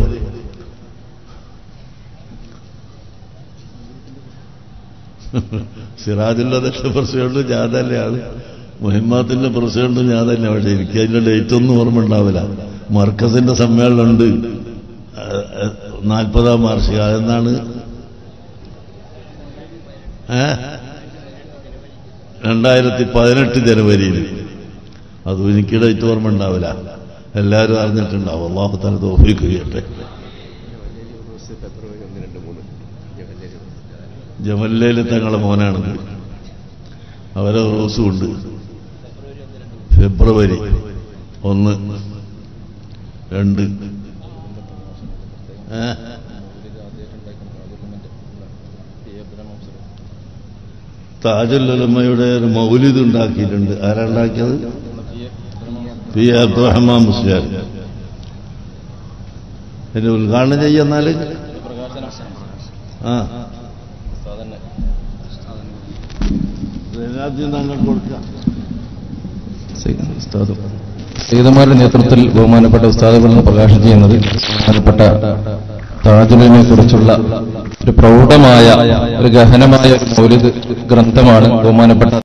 സിറാജുള്ളതിന്റെ പ്രസിഡന്റ് ഞാൻ തന്നെയാണ് മുഹിമ്മത്തിന്റെ പ്രസിഡന്റ് ഞാൻ തന്നെ പക്ഷെ എനിക്ക് അതിന്റെ ഡേറ്റ് ഒന്നും ഓർമ്മ ഉണ്ടാവില്ല മർക്കസിന്റെ സമ്മേളനമുണ്ട് നാൽപ്പതാം വാർഷിക അതെന്നാണ് ഏ രണ്ടായിരത്തി പതിനെട്ട് ജനുവരിയിൽ അതും എനിക്ക് ഡേറ്റ് ഓർമ്മ ഉണ്ടാവില്ല എല്ലാവരും അറിഞ്ഞിട്ടുണ്ടാവും അള്ളാഹു തന്നെ തോഫിക്ക് ചെയ്യട്ടെ ഫെബ്രുവരി ഒന്ന് രണ്ട് മൂന്ന് ജവഹർലാൽ ജമല്ലയിൽ തങ്ങളെ മോനാണത് അവരെ റോസും ഉണ്ട് ഫെബ്രുവരി ഒന്ന് രണ്ട് ഏ? താജുല്ലമ്മയുടെ ഒരു മൗലിദ് ഉണ്ടാക്കിയിട്ടുണ്ട് ആരാ ഉണ്ടാക്കിയത് പി അബ്ദുറഹ്മാൻ മുസ്ലിയാർ ഇതിന്റെ ഉദ്ഘാടനം ചെയ്യുന്നാല് ആ ആദ്യം താങ്കൾ കൊടുക്കാം സയ്യിദന്മാരുടെ നേതൃത്വത്തിൽ ബഹുമാനപ്പെട്ട ഉസ്താദുകളിൽ നിന്ന് പ്രകാശനം ചെയ്യുന്നത് ബഹുമാനപ്പെട്ട താജുലിനെ കുറിച്ചുള്ള ഒരു പ്രൗഢമായ ഒരു ഗഹനമായ ഒരു മൗലിദ് ഗ്രന്ഥമാണ് ബഹുമാനപ്പെട്ട